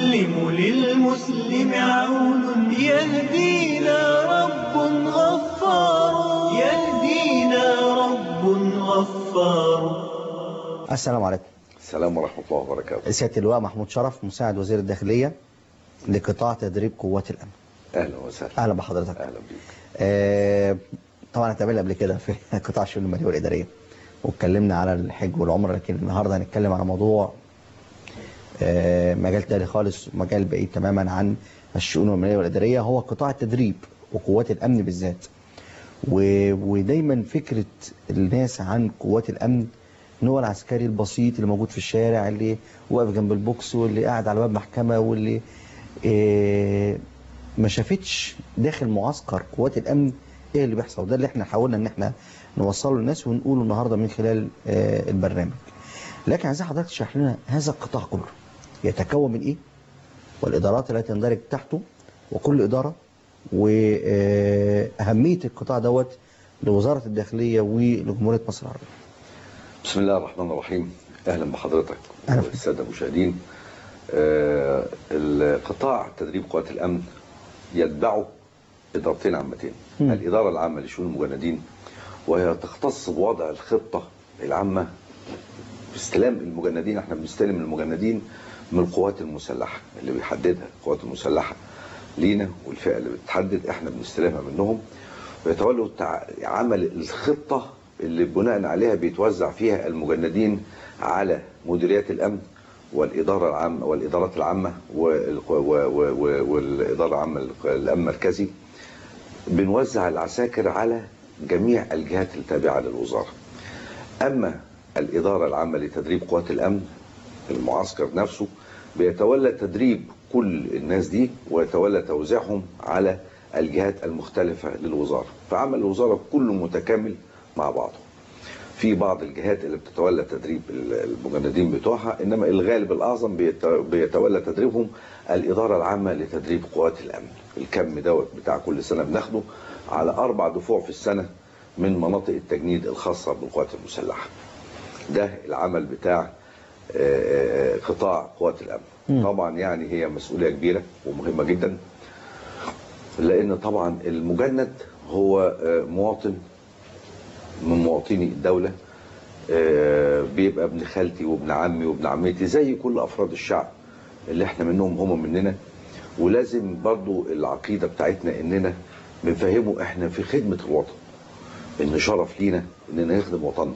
المسلم للمسلم عون يهدينا رب غفار يهدينا رب غفار السلام عليكم السلام ورحمة الله وبركاته سيادة اللواء محمود شرف مساعد وزير الداخلية لقطاع تدريب قوات الأمن أهلا وسهلا أهلا بحضرتك أهلا بيك آه طبعا اتقابلنا قبل كده في قطاع الشؤون المالية والإدارية واتكلمنا على الحج والعمرة لكن النهاردة هنتكلم على موضوع آه مجال تاني خالص مجال بعيد تماما عن الشؤون المالية والإدارية هو قطاع التدريب وقوات الأمن بالذات و- ودايما فكرة الناس عن قوات الأمن ان هو العسكري البسيط اللي موجود في الشارع اللي واقف جنب البوكس واللي قاعد على باب محكمة واللي آه، ما شافتش داخل معسكر قوات الأمن ايه اللي بيحصل وده اللي احنا حاولنا ان احنا نوصله للناس ونقوله النهاردة من خلال آه، البرنامج لكن عايزين حضرتك تشرح لنا هذا القطاع كله يتكون من ايه والإدارات التي تندرج تحته وكل إدارة وأهمية القطاع دوت لوزارة الداخلية ولجمهورية مصر العربية بسم الله الرحمن الرحيم أهلا بحضرتك أهلا. والسادة المشاهدين آه، القطاع تدريب قوات الأمن يتبعه إدارتين عامتين مم. الإدارة العامة لشؤون المجندين وهي تختص بوضع الخطة العامة في استلام المجندين احنا بنستلم المجندين من القوات المسلحة اللي بيحددها القوات المسلحة لينا والفئة اللي بتحدد احنا بنستلمها منهم ويتولوا تع- عمل الخطة اللي بناء عليها بيتوزع فيها المجندين على مديريات الأمن والإدارة العامة والإدارات العامة وال- و- و- و- والإدارة العامة الأمن المركزي بنوزع العساكر على جميع الجهات التابعة للوزارة أما الإدارة العامة لتدريب قوات الأمن المعسكر نفسه بيتولى تدريب كل الناس دي ويتولى توزيعهم على الجهات المختلفة للوزارة فعمل الوزارة كله متكامل مع بعضه في بعض الجهات اللي بتتولى تدريب المجندين بتوعها انما الغالب الاعظم بيت- بيتولى تدريبهم الاداره العامه لتدريب قوات الامن الكم دوت بتاع كل سنه بناخده على اربع دفوع في السنه من مناطق التجنيد الخاصه بالقوات المسلحه ده العمل بتاع آه، آه، قطاع قوات الامن مم. طبعا يعني هي مسؤوليه كبيره ومهمه جدا لان طبعا المجند هو آه، مواطن من مواطني الدولة آه، بيبقى ابن خالتي وابن عمي وابن عمتي زي كل أفراد الشعب اللي احنا منهم هم مننا ولازم برضو العقيدة بتاعتنا اننا بنفهمه احنا في خدمة الوطن ان شرف لينا اننا نخدم وطننا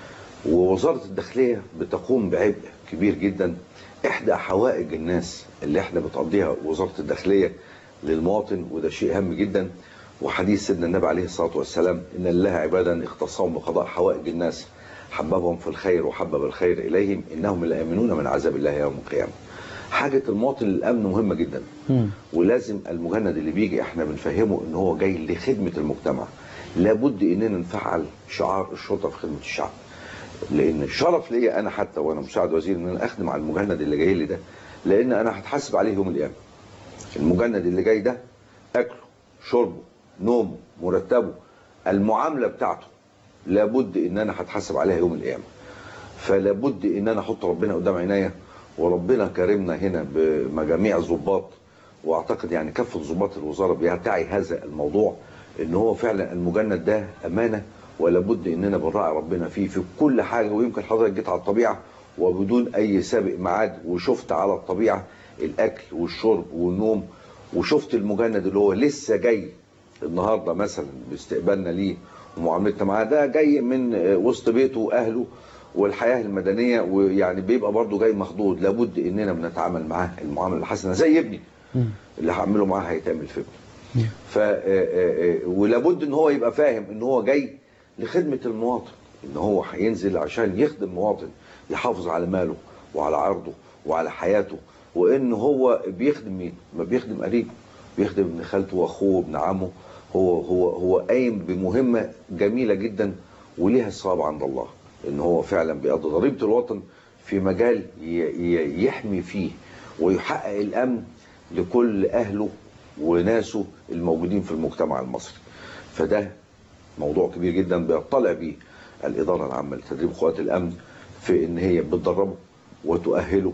ووزارة الداخلية بتقوم بعبء كبير جدا احدى حوائج الناس اللي احنا بتقضيها وزارة الداخلية للمواطن وده شيء هام جدا وحديث سيدنا النبي عليه الصلاة والسلام إن الله عبادا اختصهم بقضاء حوائج الناس حببهم في الخير وحبب الخير إليهم إنهم لا يأمنون من عذاب الله يوم القيامة حاجة المواطن للأمن مهمة جدا ولازم المجند اللي بيجي احنا بنفهمه ان هو جاي لخدمة المجتمع لابد اننا نفعل شعار الشرطة في خدمة الشعب لان الشرف ليا انا حتى وانا مساعد وزير ان انا اخدم على المجند اللي جاي لي ده لان انا هتحاسب عليه يوم القيامه المجند اللي جاي ده اكله شربه نومه مرتبه المعامله بتاعته لابد ان انا هتحاسب عليها يوم القيامه فلابد ان انا احط ربنا قدام عينيا وربنا كرمنا هنا بمجاميع ضباط واعتقد يعني كافه ضباط الوزاره بيرتعي هذا الموضوع ان هو فعلا المجند ده امانه ولابد اننا بنراعي ربنا فيه في كل حاجه ويمكن حضرتك جيت على الطبيعه وبدون اي سابق ميعاد وشفت على الطبيعه الاكل والشرب والنوم وشفت المجند اللي هو لسه جاي النهارده مثلا باستقبالنا ليه ومعاملتنا معاه ده جاي من آه، وسط بيته واهله والحياه المدنيه ويعني بيبقى برضه جاي مخضوض لابد اننا بنتعامل معاه المعامله الحسنه زي ابني اللي هعمله معاه هيتعمل في ابني ف آه، آه، آه، ولابد ان هو يبقى فاهم ان هو جاي لخدمه المواطن ان هو هينزل عشان يخدم مواطن يحافظ على ماله وعلى عرضه وعلى حياته وان هو بيخدم مين ما بيخدم قريب بيخدم ابن خالته واخوه وابن عمه هو هو هو قايم بمهمه جميله جدا وليها الصواب عند الله ان هو فعلا بيقضي ضريبه الوطن في مجال ي- ي- يحمي فيه ويحقق الامن لكل اهله وناسه الموجودين في المجتمع المصري فده موضوع كبير جدا بيطلع بيه الإدارة العامة لتدريب قوات الأمن في إن هي بتدربه وتؤهله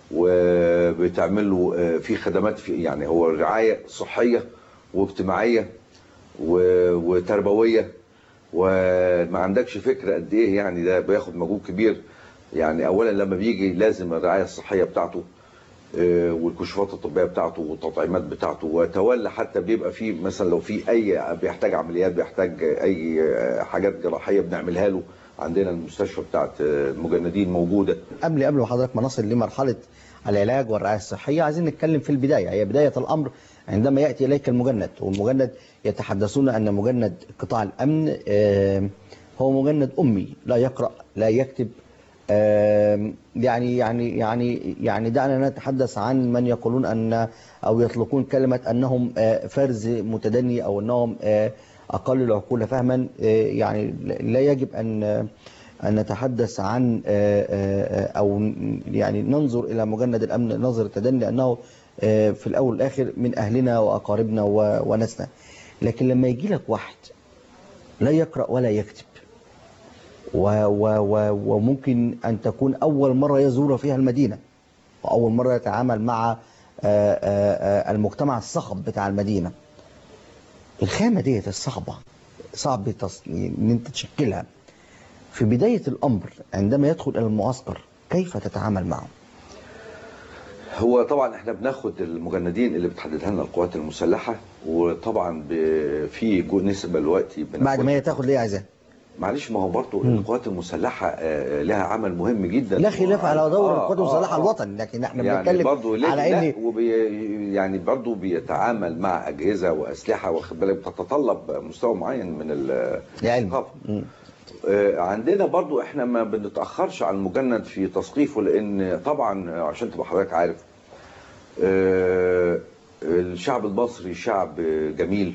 وبتعمل له آه، في خدمات في يعني هو رعايه صحيه واجتماعيه و- وتربويه وما عندكش فكره قد ايه يعني ده بياخد مجهود كبير يعني اولا لما بيجي لازم الرعايه الصحيه بتاعته آه، والكشوفات الطبيه بتاعته والتطعيمات بتاعته وتولى حتى بيبقى في مثلا لو في اي بيحتاج عمليات بيحتاج اي آه، حاجات جراحيه بنعملها له عندنا المستشفى بتاعت آه، المجندين موجوده قبل قبل ما حضرتك ما نصل لمرحلة العلاج والرعاية الصحية عايزين نتكلم في البداية هي بداية الأمر عندما يأتي إليك المجند والمجند يتحدثون أن مجند قطاع الأمن آه، هو مجند أمي لا يقرأ لا يكتب آه، يعني يعني يعني يعني دعنا نتحدث عن من يقولون أن أو يطلقون كلمة أنهم آه، فرز متدني أو أنهم آه، أقل العقول فهما آه، يعني لا يجب أن أن نتحدث عن آه، آه، أو ن- يعني ننظر إلى مجند الأمن نظر تدني لأنه آه، في الأول والآخر من أهلنا وأقاربنا و- وناسنا لكن لما يجي لك واحد لا يقرأ ولا يكتب و و و وممكن أن تكون أول مرة يزور فيها المدينة وأول مرة يتعامل مع آه، آه، آه، المجتمع الصخب بتاع المدينة الخامة ديت الصعبة صعب تص- ان انت تشكلها في بداية الأمر عندما يدخل إلى المعسكر كيف تتعامل معه هو طبعا احنا بناخد المجندين اللي بتحددها لنا القوات المسلحه وطبعا ب- في جو- نسبه دلوقتي بعد ما بناخد- هي تاخد اللي هي عايزاه معلش ما هو برضه القوات المسلحه آه، لها عمل مهم جدا لا خلاف على دور آه، القوات آه، المسلحة آه. الوطني لكن احنا يعني بنتكلم برضه ليه على لا ان وبي يعني برضه بيتعامل مع اجهزه واسلحه واخد بالك بتتطلب مستوى معين من ال- العلم الثقافة. مم. آه، عندنا برضو احنا ما بنتاخرش على المجند في تثقيفه لان طبعا آه، عشان تبقى حضرتك عارف آه، الشعب المصري شعب جميل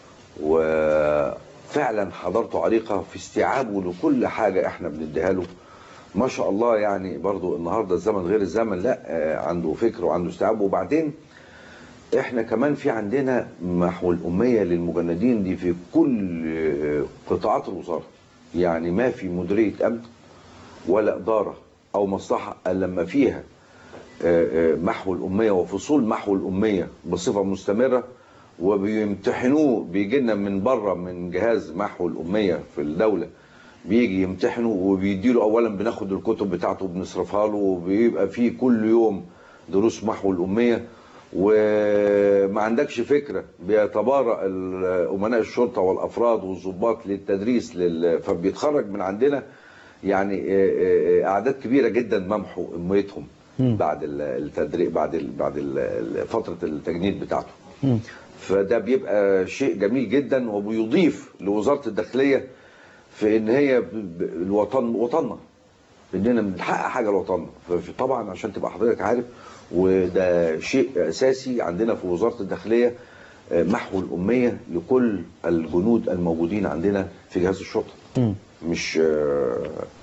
وفعلا حضارته عريقه في استيعابه لكل حاجه احنا بنديها له ما شاء الله يعني برضو النهارده الزمن غير الزمن لا آه، عنده فكر وعنده استيعاب وبعدين احنا كمان في عندنا محو الأمية للمجندين دي في كل آه، قطاعات الوزارة يعني ما في مديرية أمن ولا إدارة أو مصلحة إلا لما فيها آه، آه، محو الأمية وفصول محو الأمية بصفة مستمرة وبيمتحنوه بيجي لنا من بره من جهاز محو الأمية في الدولة بيجي يمتحنه وبيديله أولا بناخد الكتب بتاعته وبنصرفها له وبيبقى فيه كل يوم دروس محو الأمية وما عندكش فكرة بيتبارى ال- أمناء الشرطة والأفراد والضباط للتدريس لل... فبيتخرج من عندنا يعني آه، آه، أعداد كبيرة جدا ممحو أميتهم بعد ال- التدريب بعد ال... بعد ال... ال- فترة التجنيد بتاعته مم. فده بيبقى شيء جميل جدا وبيضيف لوزارة الداخلية في ان هي ب- ب- الوطن وطننا اننا بنحقق حاجه لوطننا فطبعا عشان تبقى حضرتك عارف وده شيء اساسي عندنا في وزاره الداخليه آه، محو الاميه لكل الجنود الموجودين عندنا في جهاز الشرطه مم. مش آه،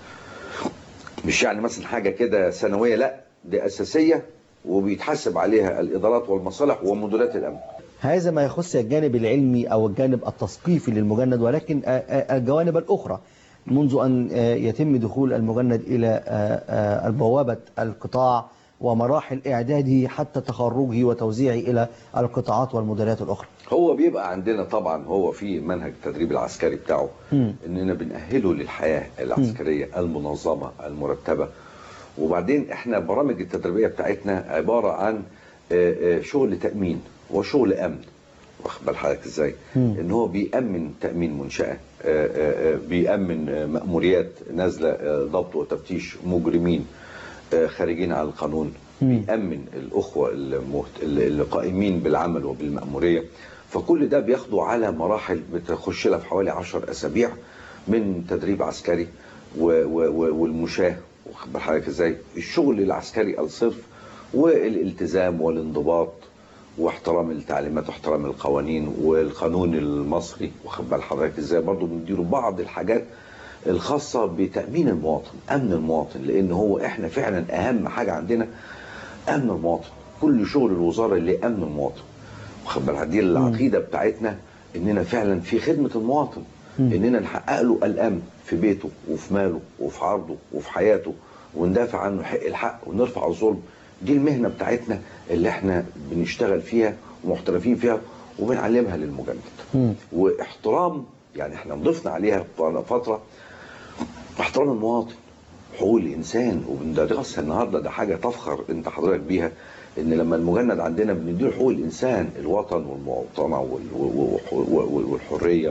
مش يعني مثلا حاجه كده سنويه لا دي اساسيه وبيتحاسب عليها الادارات والمصالح ومديريات الامن هذا ما يخص الجانب العلمي أو الجانب التثقيفي للمجند ولكن آه، آه، الجوانب الأخرى منذ أن آه، يتم دخول المجند إلى آه، آه، البوابة القطاع ومراحل إعداده حتى تخرجه وتوزيعه إلى القطاعات والمديريات الأخرى هو بيبقى عندنا طبعا هو في منهج التدريب العسكري بتاعه مم. اننا بنأهله للحياة العسكرية المنظمة المرتبة وبعدين احنا برامج التدريبية بتاعتنا عبارة عن آه، آه، شغل تأمين وشغل أمن واخد بال حضرتك ازاي؟ مم. ان هو بيأمن تأمين منشأة آه، آه، آه، بيأمن آه، مأموريات نازلة آه، ضبط وتفتيش مجرمين آه، خارجين على القانون مم. بيأمن الأخوة المهت... اللي قائمين بالعمل وبالمأمورية فكل ده بياخدوا على مراحل بتخش لها في حوالي 10 أسابيع من تدريب عسكري و... و... و... والمشاة واخد بال حضرتك ازاي؟ الشغل العسكري الصرف والالتزام والانضباط واحترام التعليمات واحترام القوانين والقانون المصري واخد بال حضرتك ازاي برضه بنديله بعض الحاجات الخاصة بتأمين المواطن أمن المواطن لأن هو إحنا فعلا أهم حاجة عندنا أمن المواطن كل شغل الوزارة اللي أمن المواطن واخد بالك دي العقيدة بتاعتنا إننا فعلا في خدمة المواطن إننا نحقق له الأمن في بيته وفي ماله وفي عرضه وفي حياته وندافع عنه حق الحق ونرفع الظلم دي المهنه بتاعتنا اللي احنا بنشتغل فيها ومحترفين فيها وبنعلمها للمجند مم. واحترام يعني احنا ضفنا عليها فتره احترام المواطن حقوق الانسان وبندرسها النهارده ده حاجه تفخر انت حضرتك بيها ان لما المجند عندنا بنديله حقوق الانسان الوطن والمواطنه وال- وال- وال- والحريه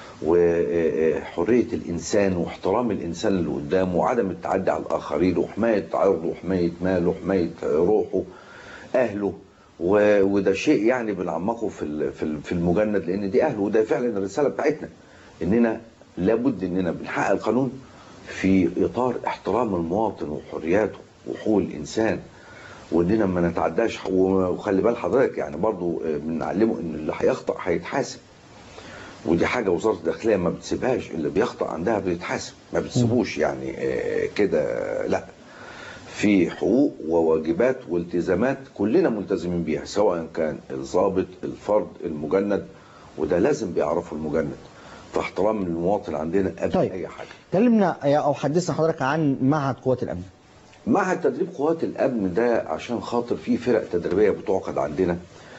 وحريه الانسان واحترام الانسان اللي قدامه وعدم التعدي على الاخرين وحمايه عرضه وحمايه ماله وحمايه روحه اهله و- وده شيء يعني بنعمقه في ال- في ال- في المجند لان دي اهله وده فعلا الرساله بتاعتنا اننا لابد اننا بنحقق القانون في اطار احترام المواطن وحرياته وحقوق الانسان واننا ما نتعداش حق- وخلي بال حضرتك يعني برضو آه، بنعلمه ان اللي هيخطأ هيتحاسب ودي حاجه وزاره الداخليه ما بتسيبهاش اللي بيخطأ عندها بيتحاسب ما بتسيبوش يعني آه، كده لا في حقوق وواجبات والتزامات كلنا ملتزمين بيها سواء كان الضابط الفرد المجند وده لازم بيعرفه المجند فاحترام المواطن عندنا قبل طيب. اي حاجه كلمنا او حدثنا حضرتك عن معهد قوات الامن معهد تدريب قوات الامن ده عشان خاطر في فرق تدريبيه بتعقد عندنا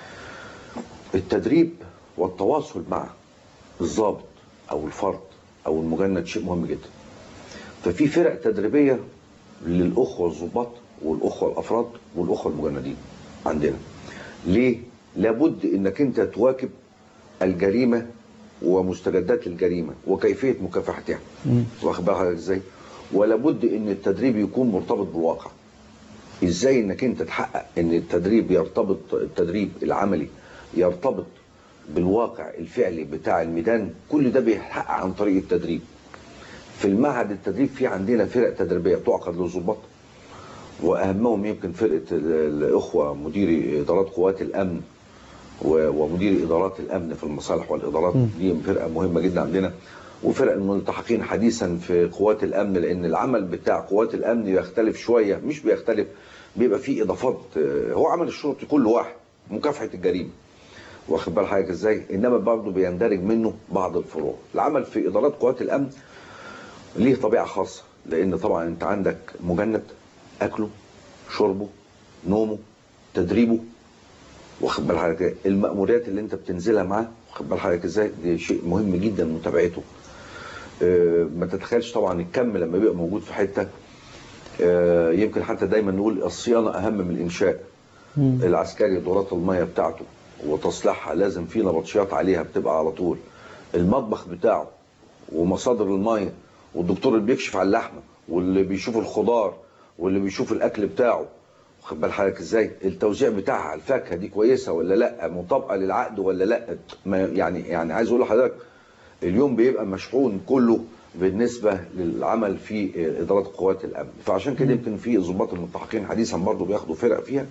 التدريب والتواصل مع الضابط او الفرد او المجند شيء مهم جدا ففي فرق تدريبيه للاخوه الضباط والاخوه الافراد والاخوه المجندين عندنا ليه لابد انك انت تواكب الجريمه ومستجدات الجريمه وكيفيه مكافحتها واخد بالك ازاي ولابد ان التدريب يكون مرتبط بالواقع ازاي انك انت تحقق ان التدريب يرتبط التدريب العملي يرتبط بالواقع الفعلي بتاع الميدان كل ده بيتحقق عن طريق التدريب في المعهد التدريب في عندنا فرق تدريبيه تعقد للظباط واهمهم يمكن فرقه ال- الاخوه مديري ادارات قوات الامن و- ومدير ادارات الامن في المصالح والادارات دي فرقه مهمه جدا عندنا وفرق الملتحقين حديثا في قوات الامن لان العمل بتاع قوات الامن يختلف شويه مش بيختلف بيبقى فيه اضافات آه، هو عمل الشرطي كل واحد مكافحه الجريمه واخد بال حضرتك ازاي انما برضه بيندرج منه بعض الفروع العمل في ادارات قوات الامن ليه طبيعه خاصه لان طبعا انت عندك مجند اكله شربه نومه تدريبه واخد بال حضرتك إزاي؟ المأموريات اللي انت بتنزلها معاه واخد بال حضرتك ازاي دي شيء مهم جدا متابعته آه، ما تتخيلش طبعا الكم لما بيبقى موجود في حته آه، يمكن حتى دايما نقول الصيانه اهم من الانشاء العسكري دورات الميه بتاعته وتصليحها لازم في نبطشيات عليها بتبقى على طول المطبخ بتاعه ومصادر الميه والدكتور اللي بيكشف على اللحمه واللي بيشوف الخضار واللي بيشوف الاكل بتاعه واخد بال حضرتك ازاي التوزيع بتاعها على الفاكهه دي كويسه ولا لا مطابقه للعقد ولا لا ما يعني يعني عايز اقول لحضرتك اليوم بيبقى مشحون كله بالنسبه للعمل في اداره قوات الامن فعشان كده يمكن في ضباط الملتحقين حديثا برضه بياخدوا فرق فيها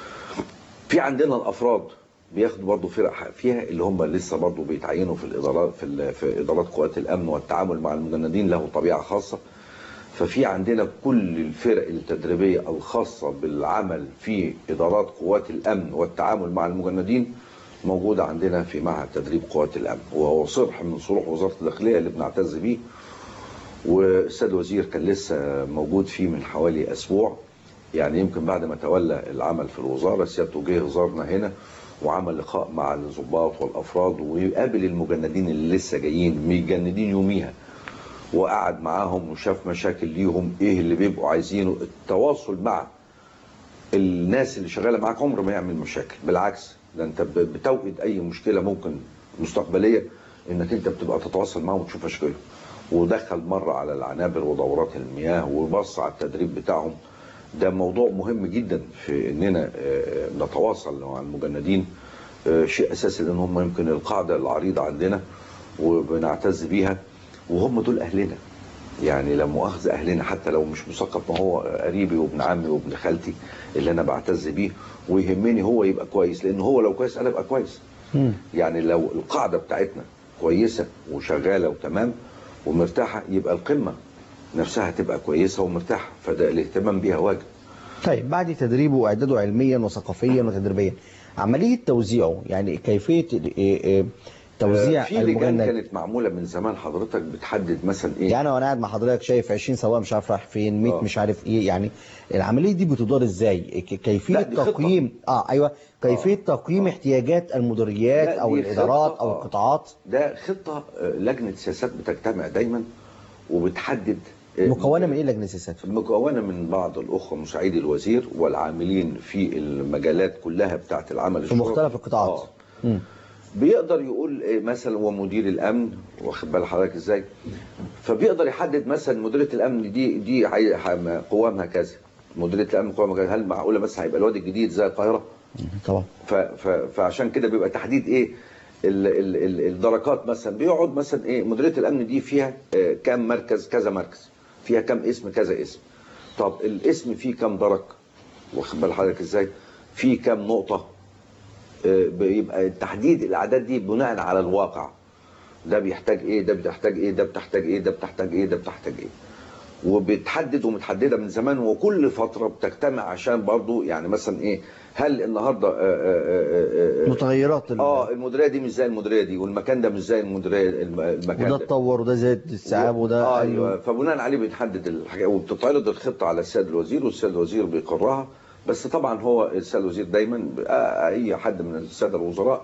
في عندنا الافراد بياخدوا برضه فرق فيها اللي هم لسه برضه بيتعينوا في الادارات في, ال- في ادارات قوات الامن والتعامل مع المجندين له طبيعه خاصه ففي عندنا كل الفرق التدريبيه الخاصه بالعمل في ادارات قوات الامن والتعامل مع المجندين موجوده عندنا في معهد تدريب قوات الامن وهو صرح من صروح وزاره الداخليه اللي بنعتز بيه والسيد الوزير كان لسه موجود فيه من حوالي اسبوع يعني يمكن بعد ما تولى العمل في الوزاره سيادته جه زارنا هنا وعمل لقاء مع الضباط والافراد ويقابل المجندين اللي لسه جايين متجندين يوميها وقعد معاهم وشاف مشاكل ليهم ايه اللي بيبقوا عايزينه التواصل مع الناس اللي شغاله معاك عمره ما يعمل مشاكل بالعكس ده انت ب- بتوقد اي مشكله ممكن مستقبليه انك انت بتبقى تتواصل معاهم وتشوف مشاكلهم ودخل مره على العنابر ودورات المياه وبص على التدريب بتاعهم ده موضوع مهم جدا في اننا آه، نتواصل مع المجندين آه، شيء اساسي لان هم يمكن القاعده العريضه عندنا وبنعتز بيها وهم دول اهلنا يعني لا مؤاخذه اهلنا حتى لو مش مثقف ما هو قريبي وابن عمي وابن خالتي اللي انا بعتز بيه ويهمني هو يبقى كويس لان هو لو كويس انا ابقى كويس يعني لو القاعده بتاعتنا كويسه وشغاله وتمام ومرتاحه يبقى القمه نفسها تبقى كويسه ومرتاحه فده الاهتمام بيها واجب طيب بعد تدريبه واعداده علميا وثقافيا وتدريبيا عمليه توزيعه يعني كيفيه ال- إيه- إيه توزيع في لجان المجند كانت معموله من زمان حضرتك بتحدد مثلا ايه يعني وانا قاعد مع حضرتك شايف 20 سواق مش عارف رايح فين 100 آه. مش عارف ايه يعني العمليه دي بتدار ازاي ك- كيفيه لا، دي خطة. تقييم اه ايوه كيفيه تقييم آه. احتياجات المديريات لا، او دي الادارات خطة، او آه. القطاعات ده خطه آه، لجنه سياسات بتجتمع دايما وبتحدد آه، مكونه من ايه لجنه السياسات مكونة من بعض الأخوة مساعدي الوزير والعاملين في المجالات كلها بتاعة العمل في الشرطي. مختلف القطاعات آه. مم. بيقدر يقول إيه مثلا هو مدير الامن واخد بال حضرتك ازاي فبيقدر يحدد مثلا مديريه الامن دي دي حي- ح- قوامها كذا مديريه الامن قوامها كذا هل معقوله مثلا هيبقى الواد الجديد زي القاهره طبعا ف ف فعشان كده بيبقى تحديد ايه ال ال ال الدرجات مثلا بيقعد مثلا ايه مديريه الامن دي فيها آه، كام مركز كذا مركز فيها كام اسم كذا اسم طب الاسم فيه كام درج واخد بال حضرتك ازاي فيه كام نقطه آه، بيبقى تحديد الاعداد دي بناء على الواقع ده بيحتاج ايه ده بتحتاج ايه ده بتحتاج ايه ده بتحتاج ايه ده بتحتاج ايه وبتحدد ومتحدده من زمان وكل فتره بتجتمع عشان برضو يعني مثلا ايه هل النهارده آه، آه، آه، آه، متغيرات ال- اه المديريه دي مش زي المديريه دي والمكان ده مش زي المديريه الم- المكان وده ده اتطور وده زاد السحاب وده اه قل. ايوه فبناء عليه بنحدد الحاجات وبتتعرض الخطه على السيد الوزير والسيد الوزير بيقرها بس طبعا هو السيد الوزير دايما آه، اي حد من الساده الوزراء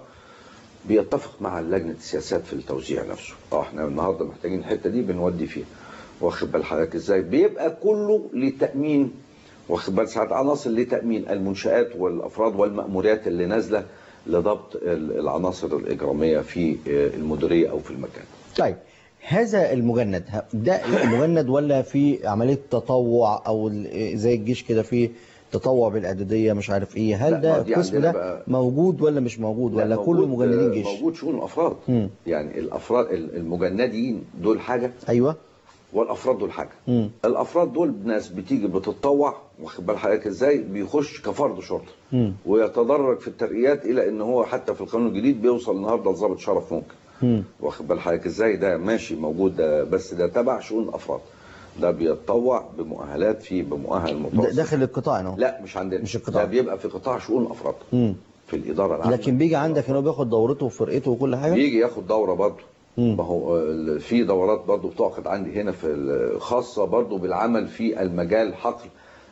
بيتفق مع لجنه السياسات في التوزيع نفسه اه احنا النهارده محتاجين الحته دي بنودي فيها واخد بال حضرتك ازاي بيبقى كله لتامين واخد بال ساعات عناصر لتامين المنشات والافراد والماموريات اللي نازله لضبط ال- العناصر الاجراميه في آه، المديريه او في المكان طيب هذا المجند ه- ده المجند ولا في عمليه تطوع او ال- زي الجيش كده في تطوع بالاعداديه مش عارف ايه هل لا، ده ما دي القسم عندنا ده بقى- موجود ولا مش موجود لا، ولا موجود- كله مجندين جيش موجود شؤون الافراد مم. يعني الافراد المجندين دول حاجه ايوه والافراد دول حاجه مم. الافراد دول ناس بتيجي بتتطوع واخد بال حضرتك ازاي بيخش كفرد شرطه مم. ويتدرج في الترقيات الى ان هو حتى في القانون الجديد بيوصل النهارده لضابط شرف ممكن مم. واخد بال حضرتك ازاي ده ماشي موجود ده بس ده تبع شؤون الافراد ده بيتطوع بمؤهلات في بمؤهل ده متوسط داخل القطاع اهو لا مش عندنا مش القطاع. ده بيبقى في قطاع شؤون الافراد مم. في الاداره العامه لكن بيجي عندك ان هو بياخد دورته وفرقته وكل حاجه بيجي ياخد دوره برضه مم. ما هو ال- في دورات برضه بتعقد عندي هنا في ال- خاصه برضه بالعمل في المجال حقل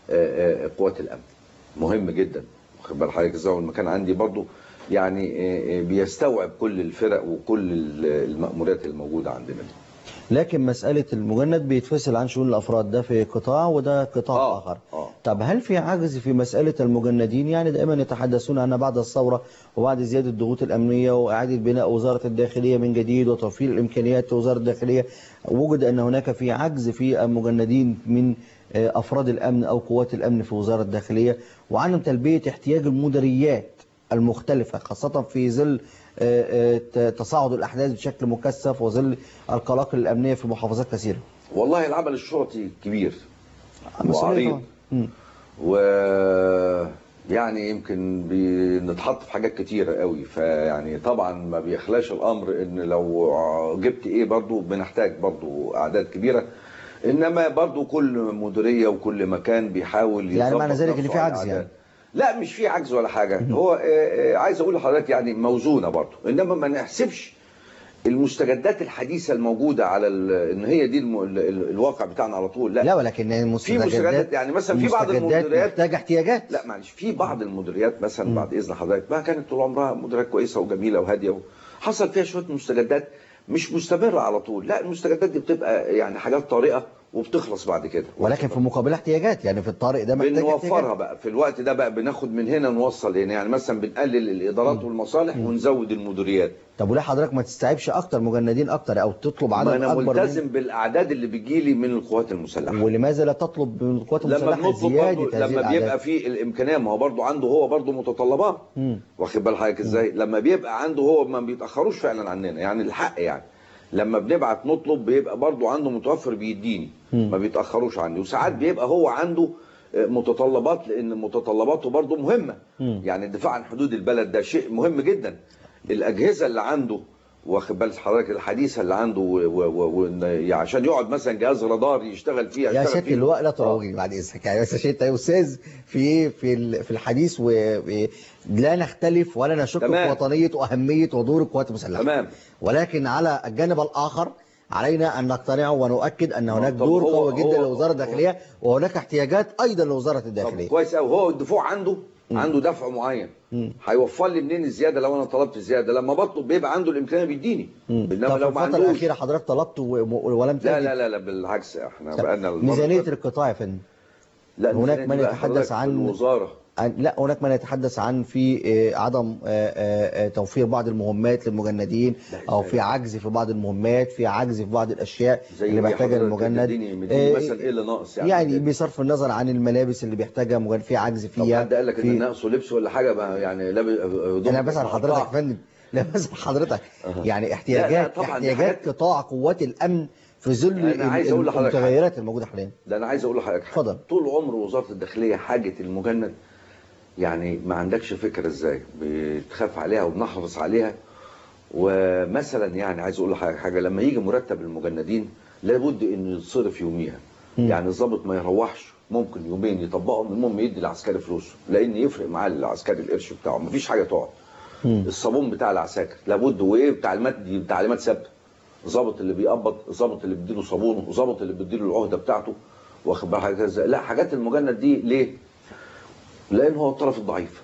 آه، آه، قوات الامن مهم جدا واخد بال حضرتك ازاي والمكان عندي برضه يعني آه، آه، بيستوعب كل الفرق وكل ال- المأموريات الموجوده عندنا دي لكن مسألة المجند بيتفصل عن شؤون الأفراد ده في قطاع وده قطاع آه، آخر آه. طب هل في عجز في مسألة المجندين يعني دائما يتحدثون أن بعد الثورة وبعد زيادة الضغوط الأمنية وإعادة بناء وزارة الداخلية من جديد وتوفير الإمكانيات في وزارة الداخلية وجد أن هناك في عجز في المجندين من آه، أفراد الأمن أو قوات الأمن في وزارة الداخلية وعدم تلبية احتياج المديريات المختلفة خاصة في ظل آه، آه، ت- تصاعد الأحداث بشكل مكثف وظل القلاقل الأمنية في محافظات كثيرة والله العمل الشرطي كبير مسؤولية وعريض طبعاً. مم. و يعني يمكن بنتحط في حاجات كتيرة قوي فيعني طبعا ما بيخلاش الامر ان لو جبت ايه برضو بنحتاج برضو اعداد كبيرة انما برضو كل مديرية وكل مكان بيحاول يعني معنى يظبط ذلك إن نفسه في على عجز الأعداد. يعني. لا مش في عجز ولا حاجة هو آه، آه، عايز اقول لحضرتك يعني موزونة برضو انما ما نحسبش المستجدات الحديثة الموجودة على ال- ان هي دي الم... ال- ال- الواقع بتاعنا على طول لا, لا ولكن في المستجدات مستجدات يعني مثلا في بعض المستجدات المديريات محتاجة احتياجات لا معلش في بعض المديريات مثلا بعد اذن حضرتك ما كانت طول عمرها مديريات كويسه وجميله وهاديه حصل فيها شويه مستجدات مش مستمره على طول لا المستجدات دي بتبقى يعني حاجات طارئه وبتخلص بعد كده ولكن في مقابل احتياجات يعني في الطارئ ده محتاج بنوفرها احتياجات بقى في الوقت ده بقى بناخد من هنا نوصل هنا يعني مثلا بنقلل الادارات والمصالح ونزود المديريات طب وليه حضرتك ما تستوعبش اكتر مجندين اكتر او تطلب ما عدد انا اكبر ملتزم من بالاعداد اللي بتجيلي من القوات المسلحه ولماذا لا تطلب من القوات لما المسلحه بنطلب زياده برضو هذه لما بيبقى الاعداد في الامكانيه ما هو برضو عنده هو برضو متطلبات مم. واخد بال حضرتك ازاي لما بيبقى عنده هو ما بيتاخروش فعلا عننا يعني الحق يعني لما بنبعت نطلب بيبقى برضو عنده متوفر بيديني ما بيتاخروش عني وساعات بيبقى هو عنده آه، متطلبات لان متطلباته برضو مهمه مم. يعني الدفاع عن حدود البلد ده شيء مهم جدا الاجهزه اللي عنده واخد بال حضرتك الحديثه اللي عنده و... و... و... وإن- عشان يقعد مثلا جهاز رادار يشتغل فيه يا يشتغل سيادة فيه. اللواء لا آه. تروجي بعد اذنك يعني بس عشان انت يا استاذ في ايه في ال- في الحديث ولا نختلف ولا نشك في تمام. وطنيه واهميه ودور القوات المسلحه تمام ولكن على الجانب الاخر علينا ان نقتنع ونؤكد ان هناك طب دور هو- قوي جدا هو- للوزاره الداخليه وهناك احتياجات ايضا لوزاره طب الداخليه كويس قوي هو الدفوع عنده عنده دفع معين مم. هيوفر لي منين الزياده لو انا طلبت زياده لما بطلب بيبقى عنده الامكانيه بيديني مم. انما طب في لو ما الفتره عندوش الاخيره حضرتك طلبت و- و- ولم لا تجد لا لا لا بالعكس احنا طب بقالنا المرة ميزانيه اللي فاتت- القطاع يا فندم لا هناك الميزانية من دي بقى يتحدث حضرتك عن- الوزاره عن- لا هناك من يتحدث عن في آه، عدم آه، آه، آه، توفير بعض المهمات للمجندين لا، او إزاي؟ في عجز في بعض المهمات في عجز في بعض الاشياء زي اللي إيه محتاجها حضرتك؟ المجند اديني- اديني آه، مثلا ايه اللي ناقص يعني يعني بصرف النظر عن الملابس اللي بيحتاجها مجند في عجز طب فيها حد قال لك في- ان ناقصه لبس ولا حاجه بقى يعني لابس انا بسال حضرتك يا فندم لا بسال حضرتك أها. يعني لا، لا، احتياجات طبعاً دي احتياجات حاجات- قطاع قوات الامن في ظل أنا عايز ال- أقول لحضرتك حاجة. المتغيرات الموجوده حاليا ده انا عايز اقول لحضرتك حاجة. اتفضل. طول عمر وزاره الداخليه حاجه المجند يعني ما عندكش فكره ازاي بتخاف عليها وبنحرص عليها ومثلا يعني عايز اقول لحضرتك حاجه لما يجي مرتب المجندين لابد انه يتصرف يوميها مم. يعني الضابط ما يروحش ممكن يومين يطبقهم المهم يدي العسكري فلوسه لان يفرق معاه العسكري القرش بتاعه مفيش حاجه تقعد مم. الصابون بتاع العساكر لابد وايه تعليمات دي تعليمات ثابته ظابط اللي بيقبض ظابط اللي بيديله صابونه وظابط اللي بيديله العهده بتاعته واخد بالك حاجه ازاي لا حاجات المجند دي ليه لان هو الطرف الضعيف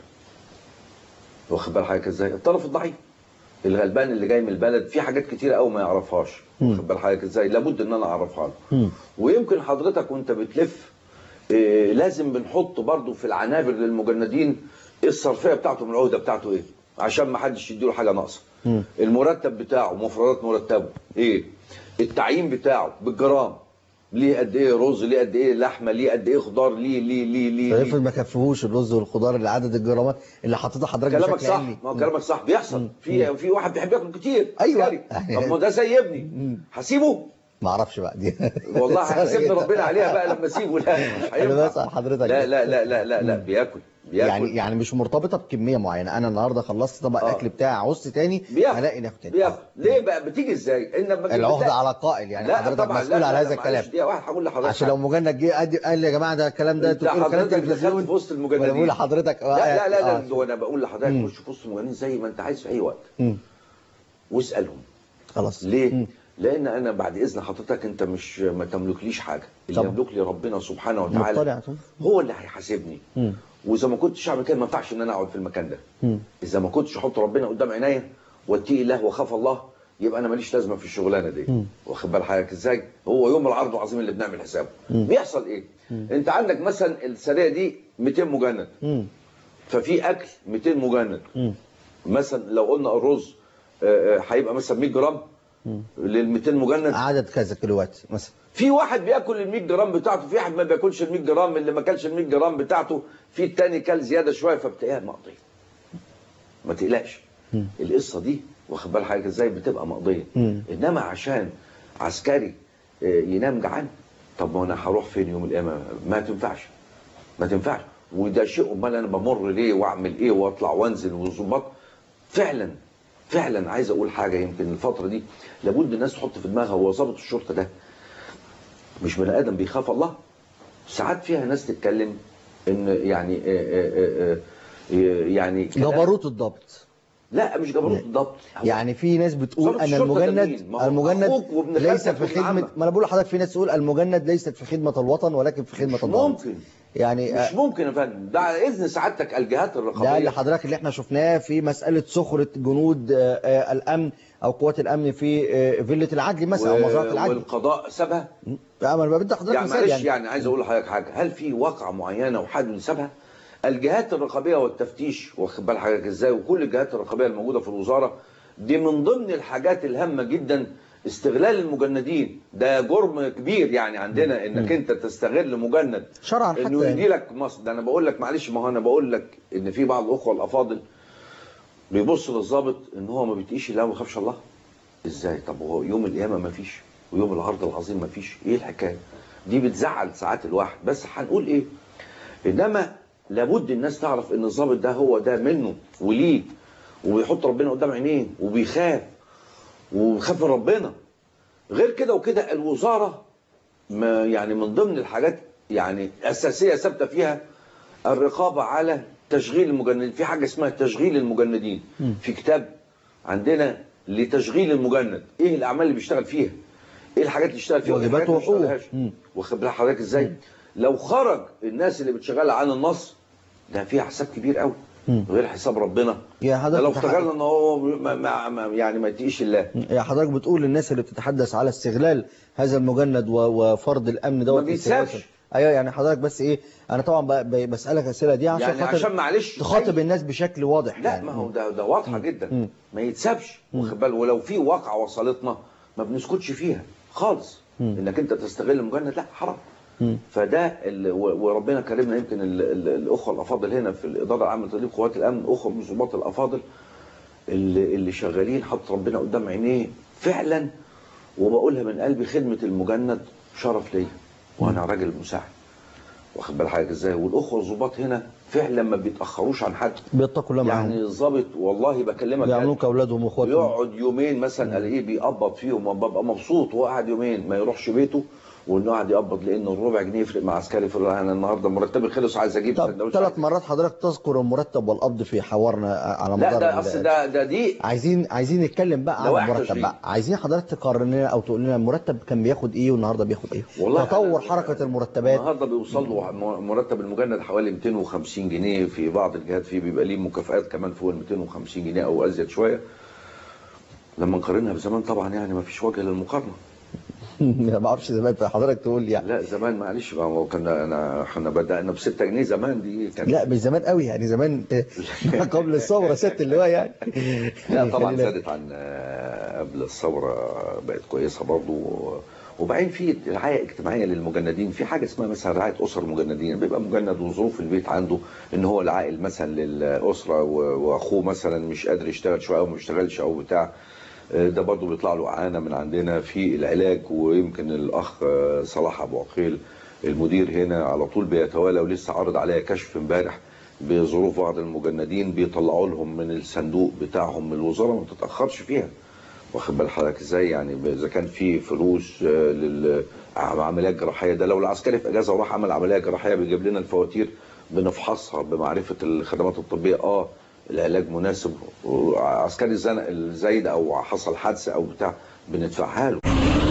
واخد بالك حضرتك ازاي الطرف الضعيف الغلبان اللي جاي من البلد في حاجات كتيره قوي ما يعرفهاش مم. واخد بالك حضرتك ازاي لابد ان انا اعرفها له مم. ويمكن حضرتك وانت بتلف إيه لازم بنحط برضو في العنابر للمجندين الصرفيه بتاعته من العهده بتاعته ايه عشان ما حدش يديله حاجه ناقصه مم. المرتب بتاعه مفردات مرتبه ايه التعيين بتاعه بالجرام ليه قد ايه رز ليه قد ايه لحمه ليه قد ايه خضار ليه ليه ليه ليه, ليه. فافرض ما كفهوش الرز والخضار اللي عدد الجرامات اللي حطيتها حضرتك كلامك بشكل صح علمي. ما هو كلامك صح بيحصل مم. في في واحد بيحب ياكل كتير أيوة. عسكري. طب ما ده زي ابني مم. هسيبه ما اعرفش بقى دي والله هيحاسبني ربنا عليها بقى لما اسيبه لا مش انا هينفع بسال حضرتك لا لا لا لا لا, لا مم. بياكل بياكل يعني يعني مش مرتبطه بكميه معينه انا النهارده خلصت طبق آه. الاكل بتاعي عوزت تاني بياكل هلاقي ناخد تاني بياكل آه. ليه بقى بتيجي ازاي ان لما العهده بتلاقي- على قائل يعني لا حضرتك طبعا مسؤول لا على لا هذا لا الكلام معلش دقيقة واحد هقول لحضرتك عشان لو مجند جه قال قال لي يا جماعه ده الكلام ده انت انتوا بتقولوا كلام حضرتك دخلت تلفزيون في وسط ولا المجندين بقول لحضرتك لا لا لا, آه. لا ده انا بقول لحضرتك مم. خش في وسط المجندين زي ما انت عايز في اي وقت مم. واسالهم خلاص ليه؟ مم. لان انا بعد اذن حضرتك انت مش ما تملكليش حاجه اللي طبعا. يملك لي ربنا سبحانه وتعالى مطلع هو اللي هيحاسبني مم. واذا ما كنتش اعمل كده ما ينفعش ان انا اقعد في المكان ده مم. اذا ما كنتش احط ربنا قدام عينيا واتقي الله واخاف الله يبقى انا ماليش لازمه في الشغلانه دي مم. واخد بال حضرتك ازاي هو يوم العرض العظيم اللي بنعمل حسابه مم. بيحصل ايه انت عندك مثلا السريه دي 200 مجند مم. ففي اكل 200 مجند مم. مثلا لو قلنا الرز آه، آه، هيبقى مثلا 100 جرام مم. لل 200 مجند عدد كذا كيلوات مثلا في واحد بياكل ال 100 جرام بتاعته في واحد ما بياكلش ال 100 جرام اللي ما كلش ال 100 جرام بتاعته في التاني كل زياده شويه فبتلاقيها مقضيه ما تقلقش مم. القصه دي واخد بال حضرتك ازاي بتبقى مقضيه مم. انما عشان عسكري آه، ينام جعان طب ما انا هروح فين يوم القيامه ما تنفعش ما تنفعش وده شيء امال انا بمر ليه واعمل ايه واطلع وانزل وظباط فعلا فعلا عايز اقول حاجه يمكن الفتره دي لابد الناس تحط في دماغها هو ضابط الشرطه ده مش بني ادم بيخاف الله ساعات فيها ناس تتكلم ان يعني آه، آه، آه، آه، يعني كلام- جبروت الضبط لا مش جبروت بالضبط هو يعني في ناس بتقول ضابط ان الشرطة ده المجند مين؟ ما هو المجند أخوك وابن ليس خالتك في وابن خدمه عمك. ما انا بقول لحضرتك في ناس تقول المجند ليست في خدمه الوطن ولكن في خدمه مش الضابط ممكن يعني مش ممكن يا فندم ده على اذن سعادتك الجهات ده اللي الرقابيه حضرتك اللي احنا شفناه في مسألة سخرة جنود آه، آه، الأمن أو قوات الأمن في آه، فيلة العدل مثلا أو مزرعة العدل والقضاء سابها لا ما أنا بدي حضرتك يعني مثال معلش يعني يعني عايز اقول لحضرتك حاجه هل في واقعه معينه وحد سابها الجهات الرقابيه والتفتيش واخد بال حضرتك ازاي وكل الجهات الرقابيه الموجوده في الوزاره دي من ضمن الحاجات الهامه جدا استغلال المجندين ده جرم كبير يعني عندنا انك انت تستغل مجند شرعا حتى انه يعني. يدي لك مصر ده انا بقول لك معلش ما هو انا بقول لك ان في بعض الاخوه الافاضل بيبص للظابط ان هو ما بيتقيش الله وما بيخافش الله ازاي طب هو يوم القيامه ما فيش ويوم العرض العظيم ما فيش ايه الحكايه دي بتزعل ساعات الواحد بس هنقول ايه انما لابد الناس تعرف ان الظابط ده هو ده منه وليه وبيحط ربنا قدام عينيه وبيخاف وخاف من ربنا غير كده وكده الوزاره ما يعني من ضمن الحاجات يعني اساسيه ثابته فيها الرقابه على تشغيل المجندين في حاجه اسمها تشغيل المجندين في كتاب عندنا لتشغيل المجند ايه الاعمال اللي بيشتغل فيها ايه الحاجات اللي يشتغل فيها وإيه واجباته الحاجات اللي ما وحقوقه. يشتغلهاش؟ مم. واخد بال حضرتك ازاي لو خرج الناس اللي بتشغل عن النص ده فيها حساب كبير قوي مم. غير حساب ربنا يا ده حضرتك لو بتح- افتكرنا ان هو ما ما ما يعني ما يتقيش الله يا حضرتك بتقول للناس اللي بتتحدث على استغلال هذا المجند و- وفرض الامن دوت ما في بيتسابش. السياسة. ايوه يعني حضرتك بس ايه انا طبعا ب- ب- بسالك الاسئله دي عشان يعني خاطر عشان معلش تخاطب أي- الناس بشكل واضح لا يعني. ما هو ده ده واضحه جدا مم. ما يتسابش واخد بالك ولو في واقعه وصلتنا ما بنسكتش فيها خالص مم. انك انت تستغل المجند لا حرام مم. فده ال- و- وربنا كرمنا يمكن ال- ال- الاخوه الافاضل هنا في الاداره العامه لتدريب قوات الامن اخوه من الضباط الافاضل اللي, اللي شغالين حط ربنا قدام عينيه فعلا وبقولها من قلبي خدمه المجند شرف ليا وانا راجل مساعد واخد بال حضرتك ازاي والاخوه الضباط هنا فعلا ما بيتاخروش عن حد بيتقوا الله معاهم يعني الظابط والله بكلمك بيعملوك اولادهم واخواتهم يقعد يومين مثلا الاقيه بيقبض فيهم وببقى مبسوط وهو قاعد يومين ما يروحش بيته وانه قاعد يقبض لان الربع جنيه يفرق مع عسكري في انا النهارده مرتبي خلص عايز اجيب طب سندوتش ثلاث مرات حضرتك تذكر المرتب والقبض في حوارنا على لا مدار ده ال- اصل ده ده دي عايزين عايزين نتكلم بقى على لوائح المرتب تشغيل. بقى عايزين حضرتك تقارن لنا او تقول لنا المرتب كان بياخد ايه والنهارده بياخد ايه والله تطور أنا- حركه المرتبات النهارده بيوصل له م- مرتب المجند حوالي 250 جنيه في بعض الجهات فيه بيبقى ليه مكافآت كمان فوق ال 250 جنيه او ازيد شويه لما نقارنها بزمان طبعا يعني ما فيش وجه للمقارنه ما بعرفش زمان حضرتك تقول لي يعني لا زمان معلش ما هو كنا انا احنا بدانا ب 6 جنيه زمان دي كان لا مش زمان قوي يعني زمان ما قبل الثوره ست اللواء يعني لا طبعا خلينا- زادت عن آه، قبل الثوره بقت كويسه برضو وبعدين في رعايه اجتماعيه للمجندين في حاجه اسمها مثلا رعايه اسر المجندين بيبقى مجند وظروف البيت عنده ان هو العائل مثلا للاسره و- واخوه مثلا مش قادر يشتغل شويه او ما بيشتغلش او بتاع آه، ده برضو بيطلع له اعانه من عندنا في العلاج ويمكن الاخ آه، صلاح ابو عقيل المدير هنا على طول بيتوالى ولسه عرض عليا كشف امبارح بظروف بعض المجندين بيطلعوا لهم من الصندوق بتاعهم من الوزاره ما تتاخرش فيها واخد بال حضرتك ازاي يعني اذا كان في فلوس آه، للعمليات الجراحيه ده لو العسكري في اجازه وراح عمل عمليه جراحيه بيجيب لنا الفواتير بنفحصها بمعرفه الخدمات الطبيه اه العلاج مناسب عسكري الزنق الزايد او حصل حادثه او بتاع بندفعها له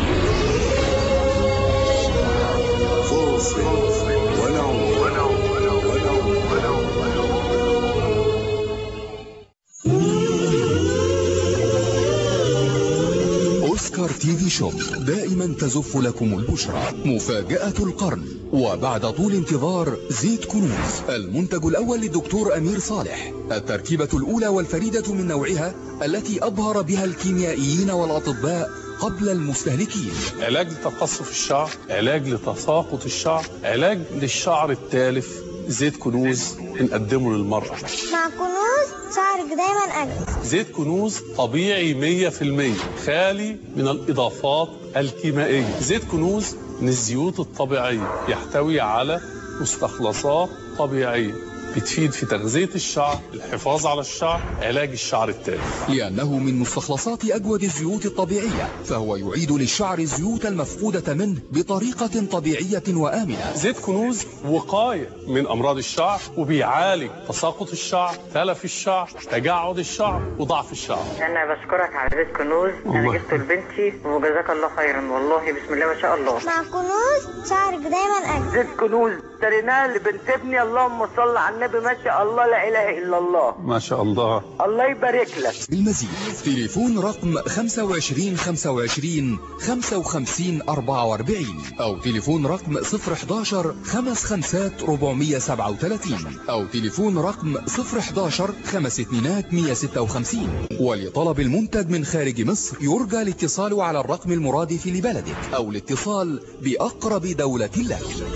أوسكار تي في شوب دائما تزف لكم البشرى مفاجأة القرن وبعد طول انتظار زيت كنوز المنتج الأول للدكتور أمير صالح التركيبة الأولى والفريدة من نوعها التي أبهر بها الكيميائيين والأطباء قبل المستهلكين علاج لتقصف الشعر علاج لتساقط الشعر علاج للشعر التالف زيت كنوز بنقدمه للمرأة مع كنوز شعرك دايما أجمل زيت كنوز طبيعي 100% خالي من الإضافات الكيميائية زيت كنوز من الزيوت الطبيعية يحتوي على مستخلصات طبيعية بتفيد في تغذية الشعر الحفاظ على الشعر علاج الشعر التالف لأنه من مستخلصات أجود الزيوت الطبيعية فهو يعيد للشعر الزيوت المفقودة منه بطريقة طبيعية وآمنة زيت كنوز وقاية من أمراض الشعر وبيعالج تساقط الشعر تلف الشعر تجعد الشعر وضعف الشعر انا بشكرك على بيت كنوز انا الله. جبته لبنتي وجزاك الله خيرا والله بسم الله ما شاء الله مع كنوز شعرك دايما أجمل زيت كنوز اشتريناه لبنت ابني اللهم صل على النبي ما شاء الله لا اله الا الله ما شاء الله الله يبارك لك بالمزيد تليفون رقم 25 25 55 44 أو تليفون رقم 011 55 437 أو تليفون رقم 011 خمس اتنينات 156 ولطلب المنتج من خارج مصر يرجى الاتصال على الرقم المرادف لبلدك أو الاتصال بأقرب دولة لك مع كنوز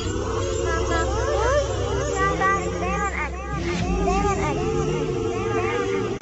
شعرك دايما أجمل دايما أجمل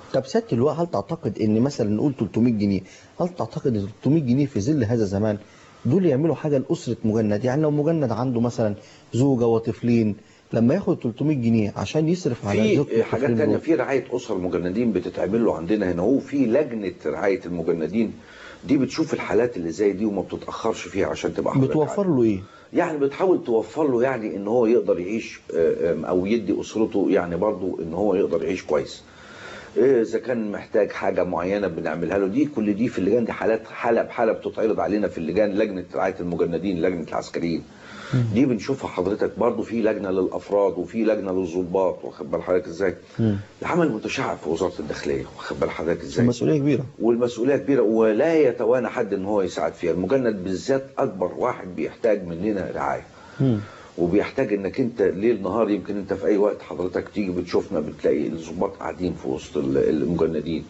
طب سياده اللواء هل تعتقد ان مثلا نقول 300 جنيه هل تعتقد ان 300 جنيه في ظل هذا الزمان دول يعملوا حاجه لاسره مجند يعني لو مجند عنده مثلا زوجه وطفلين لما ياخد 300 جنيه عشان يصرف على زوجته في حاجات والطفلين تانية دول. في رعاية أسر المجندين بتتعمل له عندنا هنا هو في لجنة رعاية المجندين دي بتشوف الحالات اللي زي دي وما بتتأخرش فيها عشان تبقى حضرتك بتوفر له ايه يعني بتحاول توفر له يعني ان هو يقدر يعيش آه، آم، او يدي اسرته يعني برضو ان هو يقدر يعيش كويس إيه اذا كان محتاج حاجه معينه بنعملها له دي كل دي في اللجان دي حالات حاله بحاله بتتعرض علينا في اللجان لجنه رعايه المجندين لجنه العسكريين دي بنشوفها حضرتك برضو في لجنه للافراد وفي لجنه للضباط واخد بال حضرتك ازاي العمل متشعب في وزاره الداخليه واخد بال حضرتك ازاي مسؤوليه كبيره والمسؤوليه كبيره ولا يتوانى حد ان هو يساعد فيها المجند بالذات اكبر واحد بيحتاج مننا رعايه مم. وبيحتاج انك انت ليل نهار يمكن انت في اي وقت حضرتك تيجي بتشوفنا بتلاقي الضباط قاعدين في وسط ال- المجندين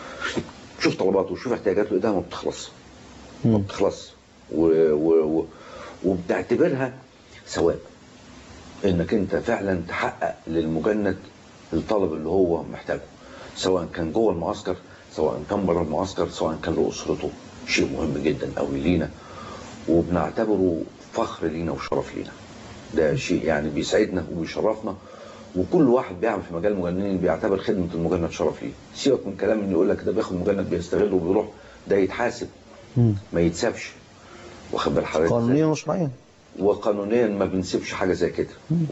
شوف طلباته وشوف احتياجاته ايدها ما بتخلص ما بتخلص و... و... و... وبتعتبرها ثواب انك انت فعلا تحقق للمجند الطلب اللي هو محتاجه سواء كان جوه المعسكر سواء كان بره المعسكر سواء كان لاسرته شيء مهم جدا قوي لينا وبنعتبره فخر لينا وشرف لينا ده شيء يعني بيسعدنا وبيشرفنا وكل واحد بيعمل في مجال المجندين بيعتبر خدمه المجند شرف ليه سيبك من كلام اللي يقول لك ده بياخد مجند بيستغله وبيروح ده يتحاسب مم. ما يتسابش واخد بال حضرتك إزاي؟ قانونيا وشرعيا وقانونيا ما بنسيبش حاجه زي كده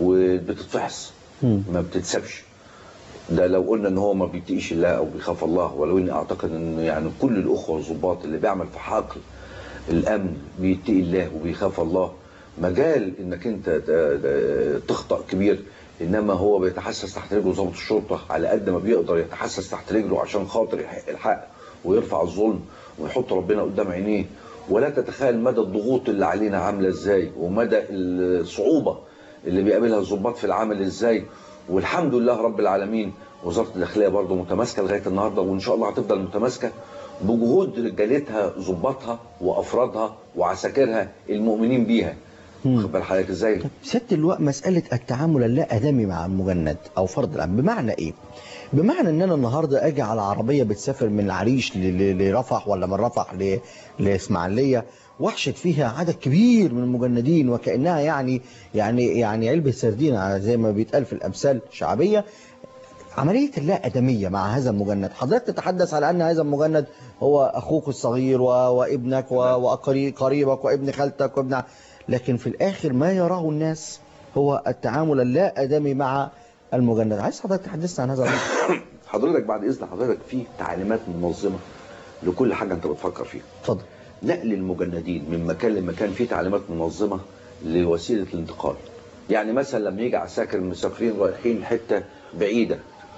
وبتتفحص مم. ما بتتسابش ده لو قلنا ان هو ما بيتقيش الله او بيخاف الله ولو اني اعتقد ان يعني كل الاخوه والظباط اللي بيعمل في حقل الامن بيتقي الله وبيخاف الله مجال انك انت ت- ت- تخطا كبير انما هو بيتحسس تحت رجله ضابط الشرطه على قد ما بيقدر يتحسس تحت رجله عشان خاطر يحق الحق ويرفع الظلم ويحط ربنا قدام عينيه ولا تتخيل مدى الضغوط اللي علينا عامله ازاي ومدى الصعوبه اللي بيقابلها الضباط في العمل ازاي والحمد لله رب العالمين وزاره الداخليه برضه متماسكه لغايه النهارده وان شاء الله هتفضل متماسكه بجهود رجالتها ضباطها وافرادها وعساكرها المؤمنين بيها واخد بال حضرتك ازاي؟ سياده اللواء مساله التعامل اللا ادمي مع المجند او فرد الامن بمعنى ايه بمعنى ان انا النهارده اجي على عربيه بتسافر من العريش ل- ل- لرفح ولا من رفح ل- لاسماعيليه واحشد فيها عدد كبير من المجندين وكانها يعني يعني يعني علبه سردين زي ما بيتقال في الامثال الشعبيه عملية اللا أدمية مع هذا المجند حضرتك تتحدث على أن هذا المجند هو أخوك الصغير و... وابنك و... وقريبك وابن خالتك وابن ع- لكن في الآخر ما يراه الناس هو التعامل اللا أدمي مع المجند عايز حضرتك تحدثنا عن هذا الأمر حضرتك بعد اذن حضرتك في تعليمات منظمه لكل حاجه انت بتفكر فيها اتفضل نقل المجندين من مكان لمكان في تعليمات منظمه لوسيله الانتقال يعني مثلا لما يجي عساكر مسافرين رايحين حته بعيده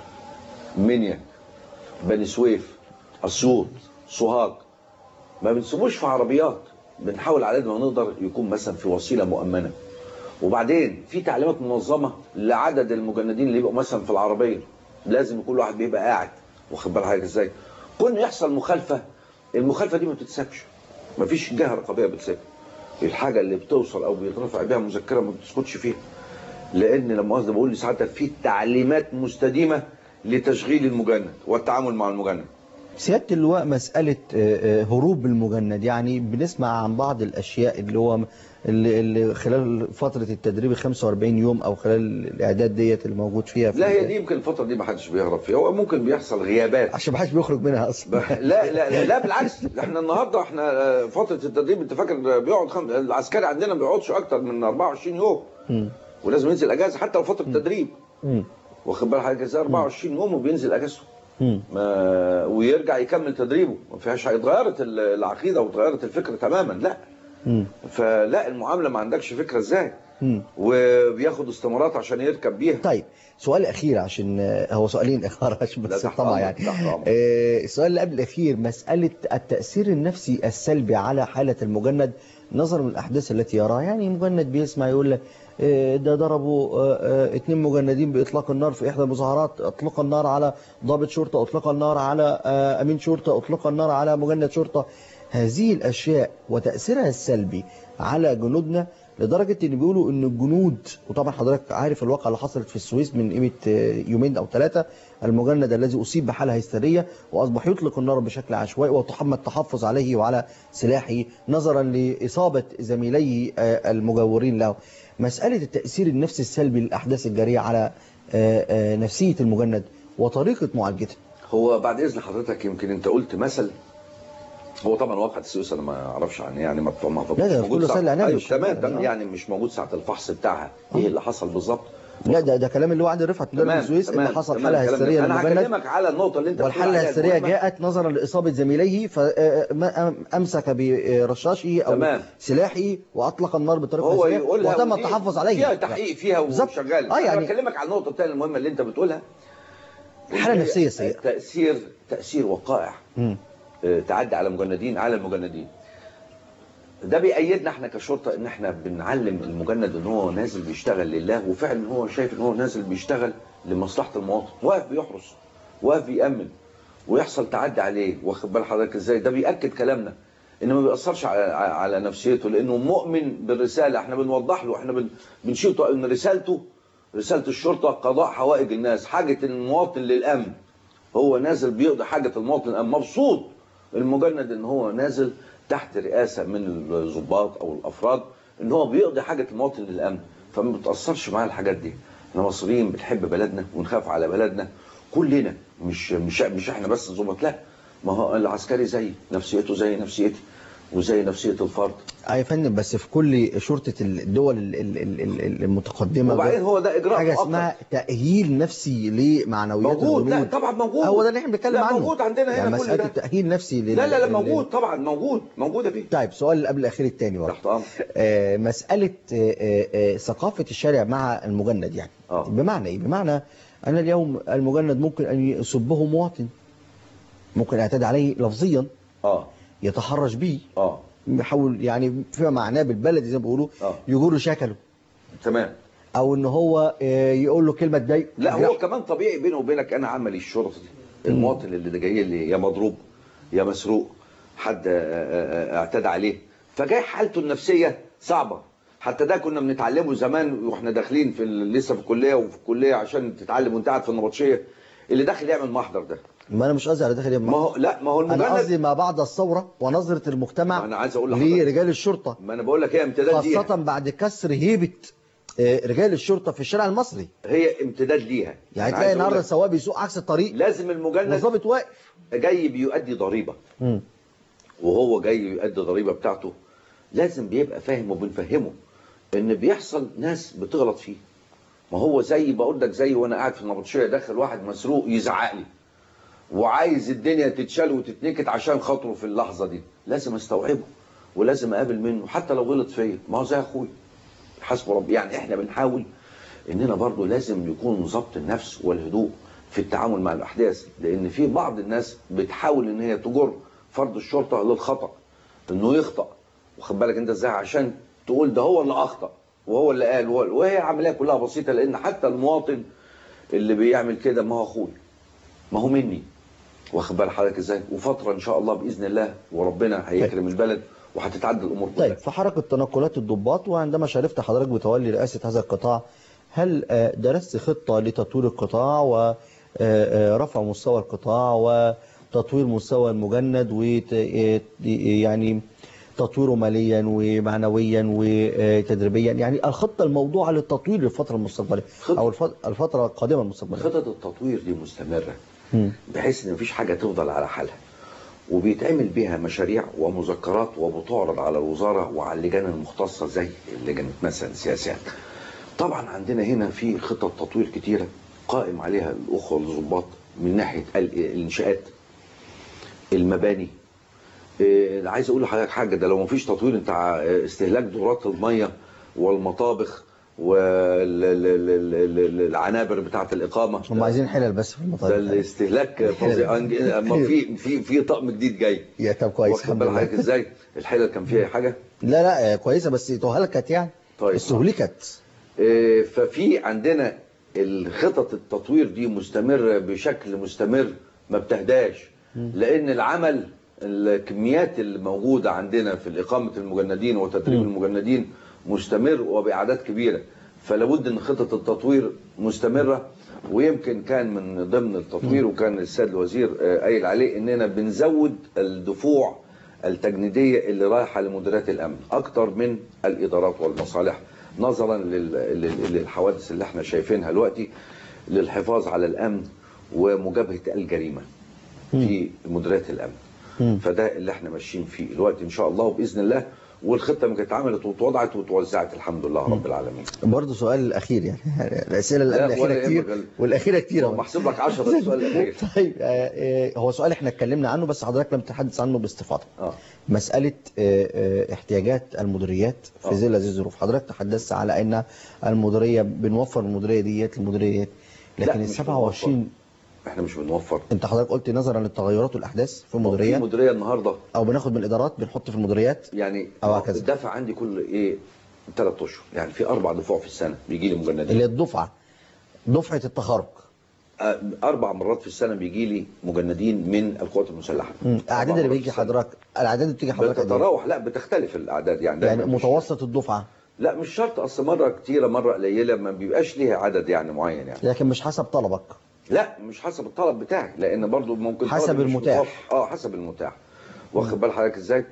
منيا بني سويف اسيوط سوهاج ما بنسيبوش في عربيات بنحاول على قد ما نقدر يكون مثلا في وسيله مؤمنه وبعدين في تعليمات منظمه لعدد المجندين اللي يبقوا مثلا في العربيه لازم كل واحد بيبقى قاعد واخد بال حضرتك ازاي كل ما يحصل مخالفه المخالفه دي ما بتتسابش ما فيش جهه رقابيه بتسيبها الحاجه اللي بتوصل او بيترفع بيها مذكره ما بتسكتش فيها لان لما قصدي بقول لسعادتك في تعليمات مستديمه لتشغيل المجند والتعامل مع المجند سيادة اللواء مسألة آه، آه، هروب المجند يعني بنسمع عن بعض الأشياء اللي هو اللي, اللي خلال فترة التدريب 45 يوم أو خلال الإعداد ديت اللي موجود فيها في لا هي دي يمكن الفتره دي ما حدش بيهرب فيها هو ممكن بيحصل غيابات عشان ما حدش بيخرج منها أصلا لا لا لا, لا بالعكس احنا النهارده احنا آه، فتره التدريب انت فاكر بيقعد خم... العسكري عندنا ما بيقعدش اكتر من 24 يوم مم. ولازم ينزل اجازه حتى لو فتره تدريب مم. واخد بال حضرتك ازاي 24 يوم وبينزل اجازته مم. ما ويرجع يكمل تدريبه ما فيهاش حاجه اتغيرت ال- العقيده واتغيرت الفكره تماما لا مم. فلا المعامله ما عندكش فكره ازاي مم. وبياخد استمارات عشان يركب بيها طيب سؤال أخير عشان آه، هو سؤالين أخير عشان لا، بس تحت طبعا أمرك، يعني تحت أمرك. آه، السؤال اللي قبل الأخير مسألة التأثير النفسي السلبي على حالة المجند نظرا للأحداث التي يراها يعني مجند بيسمع يقول لك آه، ده ضربوا آه، آه، اتنين مجندين بإطلاق النار في إحدى المظاهرات أطلق النار على ضابط شرطة أطلق النار على آه، أمين شرطة أطلق النار على مجند شرطة هذه الأشياء وتأثيرها السلبي على جنودنا لدرجه ان بيقولوا ان الجنود وطبعا حضرتك عارف الواقعه اللي حصلت في السويس من قيمه آه، يومين او ثلاثه المجند الذي اصيب بحاله هستيريه واصبح يطلق النار بشكل عشوائي وتم التحفظ عليه وعلى سلاحه نظرا لاصابه زميليه آه، المجاورين له مساله التاثير النفسي السلبي للاحداث الجاريه على آه، آه، نفسيه المجند وطريقه معالجتها هو بعد اذن حضرتك يمكن انت قلت مثل هو طبعا واقعة السويس انا ما اعرفش عن يعني ما ما لا، ده مش في موجود كل ساعة- وسائل الإعلام أيوة مش- تمام تمام آه. يعني مش موجود ساعه الفحص بتاعها ايه اللي حصل بالظبط لا ده ده كلام اللي هو عادل رفعت مدرب تمام السويس اللي تمام، حصل تمام، حاله الكلام ده. هستيريه انا للمجند هكلمك على النقطه اللي انت بتقول والحالة عليها الهستيرية المهمة. جاءت نظرا لإصابة زميليه فأمسك برشاشه أو تمام. سلاحه وأطلق النار بطريقة هو هستيرية يقولها وتم ودي التحفظ عليه فيها تحقيق فيها بالظبط. وشغال آه انا يعني بكلمك على النقطه الثانيه المهمه اللي انت بتقولها الحالة النفسية السيئة تاثير تاثير وقائع مم. آه، تعدي على مجندين على المجندين ده بيأيدنا احنا كشرطه ان احنا بنعلم المجند ان هو نازل بيشتغل لله وفعلا هو شايف ان هو نازل بيشتغل لمصلحه المواطن واقف بيحرس واقف بيأمن ويحصل تعدي عليه واخد بال حضرتك ازاي ده بيأكد كلامنا ان ما بيأثرش على, على نفسيته لانه مؤمن بالرساله احنا بنوضح له احنا بن بنشيطه ان رسالته رساله الشرطه قضاء حوائج الناس حاجه المواطن للامن هو نازل بيقضي حاجه المواطن للامن مبسوط المجند ان هو نازل تحت رئاسه من الضباط او الافراد ان هو بيقضي حاجه المواطن للامن فما بتاثرش معاه الحاجات دي احنا مصريين بنحب بلدنا ونخاف على بلدنا كلنا مش مش مش احنا بس الضباط لا ما هو العسكري زي نفسيته زي نفسيتي وزي نفسيه الفرد أي يا فندم بس في كل شرطة الدول ال- ال- ال- ال- المتقدمة وبعدين ده هو ده اجراء حاجة مؤقت. اسمها تأهيل نفسي لمعنويات موجود لا الجنود طبعا موجود هو ده اللي احنا بنتكلم لا عنه موجود عندنا هنا يعني كل مسألة ده. التأهيل نفسي لل... لا لا لا لل- موجود طبعا موجود موجوده فيه طيب سؤال اللي قبل الأخير التاني برضه تحت امر آه، مسألة آه، آه، آه، ثقافة الشارع مع المجند يعني آه. بمعنى إيه؟ بمعنى أن اليوم المجند ممكن أن يسبه مواطن ممكن يعتدي عليه لفظيا اه يتحرش به اه يحاول يعني فيما معناه بالبلدي زي ما بيقولوا آه. يجور شكله تمام أو إن هو آه، يقول له كلمة تضايق لا هو كمان طبيعي بيني وبينك انا عملي الشرطي المواطن اللي ده جاي لي يا مضروب يا مسروق حد آه، آه، آه، اعتدى عليه فجاي حالته النفسيه صعبه حتى ده كنا بنتعلمه زمان واحنا داخلين في ال- لسه في الكليه وفي الكليه عشان تتعلم وانت قاعد في النبطشيه اللي داخل يعمل محضر ده ما أنا مش قصدي على داخل ما هو لا ما هو أنا قصدي المجند ما بعد الثورة ونظرة ما المجتمع انا عايز اقول لحضرتك لرجال الشرطة ما انا بقول لك هي امتداد ليها خاصة بعد كسر هيبة آه، رجال الشرطة في الشارع المصري هي امتداد ليها يعني أنا تلاقي عايز أقول النهارده لك السواق بيسوق عكس الطريق لازم المجند والظابط واقف جاي بيؤدي ضريبه مم. وهو جاي يؤدي الضريبه بتاعته لازم بيبقى فاهم وبنفهمه ان بيحصل ناس بتغلط فيه ما هو زي بقول لك زي وانا قاعد في النبطشيه داخل واحد مسروق يزعق لي وعايز الدنيا تتشال وتتنكت عشان خاطره في اللحظه دي لازم استوعبه ولازم اقابل منه حتى لو غلط فيا ما هو زي اخويا حسب ربي يعني احنا بنحاول اننا برضو لازم يكون ضبط النفس والهدوء في التعامل مع الاحداث لان في بعض الناس بتحاول ان هي تجر فرد الشرطه للخطا انه يخطا واخد بالك انت ازاي عشان تقول ده هو اللي اخطا وهو اللي قال وهو وهي عمليه كلها بسيطه لان حتى المواطن اللي بيعمل كده ما هو اخويا ما هو مني واخد بال حضرتك ازاي وفتره ان شاء الله باذن الله وربنا هيكرم البلد وهتتعدل الامور كلها طيب في حركة تنقلات الضباط وعندما شرفت حضرتك بتولي رئاسة هذا القطاع هل آه، درست خطة لتطوير القطاع ورفع مستوى القطاع وتطوير مستوى المجند ويعني تطويره ماليا ومعنويا وتدريبيا يعني الخطة الموضوعة للتطوير للفترة المستقبلية خطة. أو الف- الفترة القادمة المستقبلية خطط التطوير دي مستمره مم. بحيث ان مفيش حاجه تفضل على حالها وبيتعمل بيها مشاريع ومذكرات وبتعرض على الوزاره وعلى اللجان المختصه زي لجنه مثلا سياسات طبعا عندنا هنا في خطط تطوير كتيره قائم عليها الاخوه الضباط من ناحيه ال- الانشاءات المباني إيه، عايز اقول لحضرتك حاجه ده لو مفيش تطوير انت ع- استهلاك دورات الميه والمطابخ والعنابر بتاعه الاقامه هم عايزين حلل بس في ده المطار الاستهلاك فظيع اما في في في طقم جديد جاي يا طب كويس واخد الحمد بال لله حضرتك ازاي الحلل كان فيها حاجه لا لا آه، كويسة بس تهلكت يعني طيب. استهلكت إيه، ففي عندنا الخطط التطوير دي مستمرة بشكل مستمر ما بتهداش لأن العمل الكميات اللي موجودة عندنا في إقامة المجندين وتدريب المجندين مستمر وباعداد كبيره فلا بد ان خطه التطوير مستمره ويمكن كان من ضمن التطوير وكان السيد الوزير آه، قايل عليه اننا بنزود الدفوع التجنيديه اللي رايحه لمديريات الامن اكتر من الادارات والمصالح نظرا لل- لل- للحوادث اللي احنا شايفينها دلوقتي للحفاظ على الامن ومجابهه الجريمه في مديريات الامن مم. فده اللي احنا ماشيين فيه الوقت ان شاء الله وباذن الله والخطه ما كانت اتعملت واتوضعت وتوزعت الحمد لله رب العالمين برضه سؤال الاخير يعني الاسئله اللي لا، قبل ولا الاخيره كتير يهمك. والاخيره كتير أهو. محسوب لك 10 السؤال الاخير طيب آه، آه، هو سؤال احنا اتكلمنا عنه بس حضرتك لم تتحدث عنه باستفاضه اه مسألة آه، آه، احتياجات المديريات آه. في ظل هذه الظروف حضرتك تحدثت على ان المديرية بنوفر المديرية ديت المديرية ديت لا، لكن ال مش 27 احنا مش بنوفر انت حضرتك قلت نظرا للتغيرات والاحداث في في المديرية مديريه النهارده او بناخد من الادارات بنحط في المديريات يعني أو هكذا. الدفع عندي كل ايه ثلاث اشهر يعني في اربع دفوع في السنه بيجي لي اللي مجندين هي الدفعة دفعة التخرج آه، اربع مرات في السنه بيجي لي مجندين من القوات المسلحه مم. الاعداد أربع اللي مرات بيجي في السنة. حضرتك الاعداد اللي بتيجي حضرتك قد إيه؟ بتتراوح لا بتختلف الاعداد يعني دايما يعني مش- متوسط الدفعة لا مش شرط اصل مره كتيره مره قليله ما بيبقاش ليها عدد يعني معين يعني لكن مش حسب طلبك لا مش حسب الطلب بتاعي لان برضو ممكن حسب طلبي مش المتاح. متوفر. اه حسب المتاح واخد بال حضرتك ازاي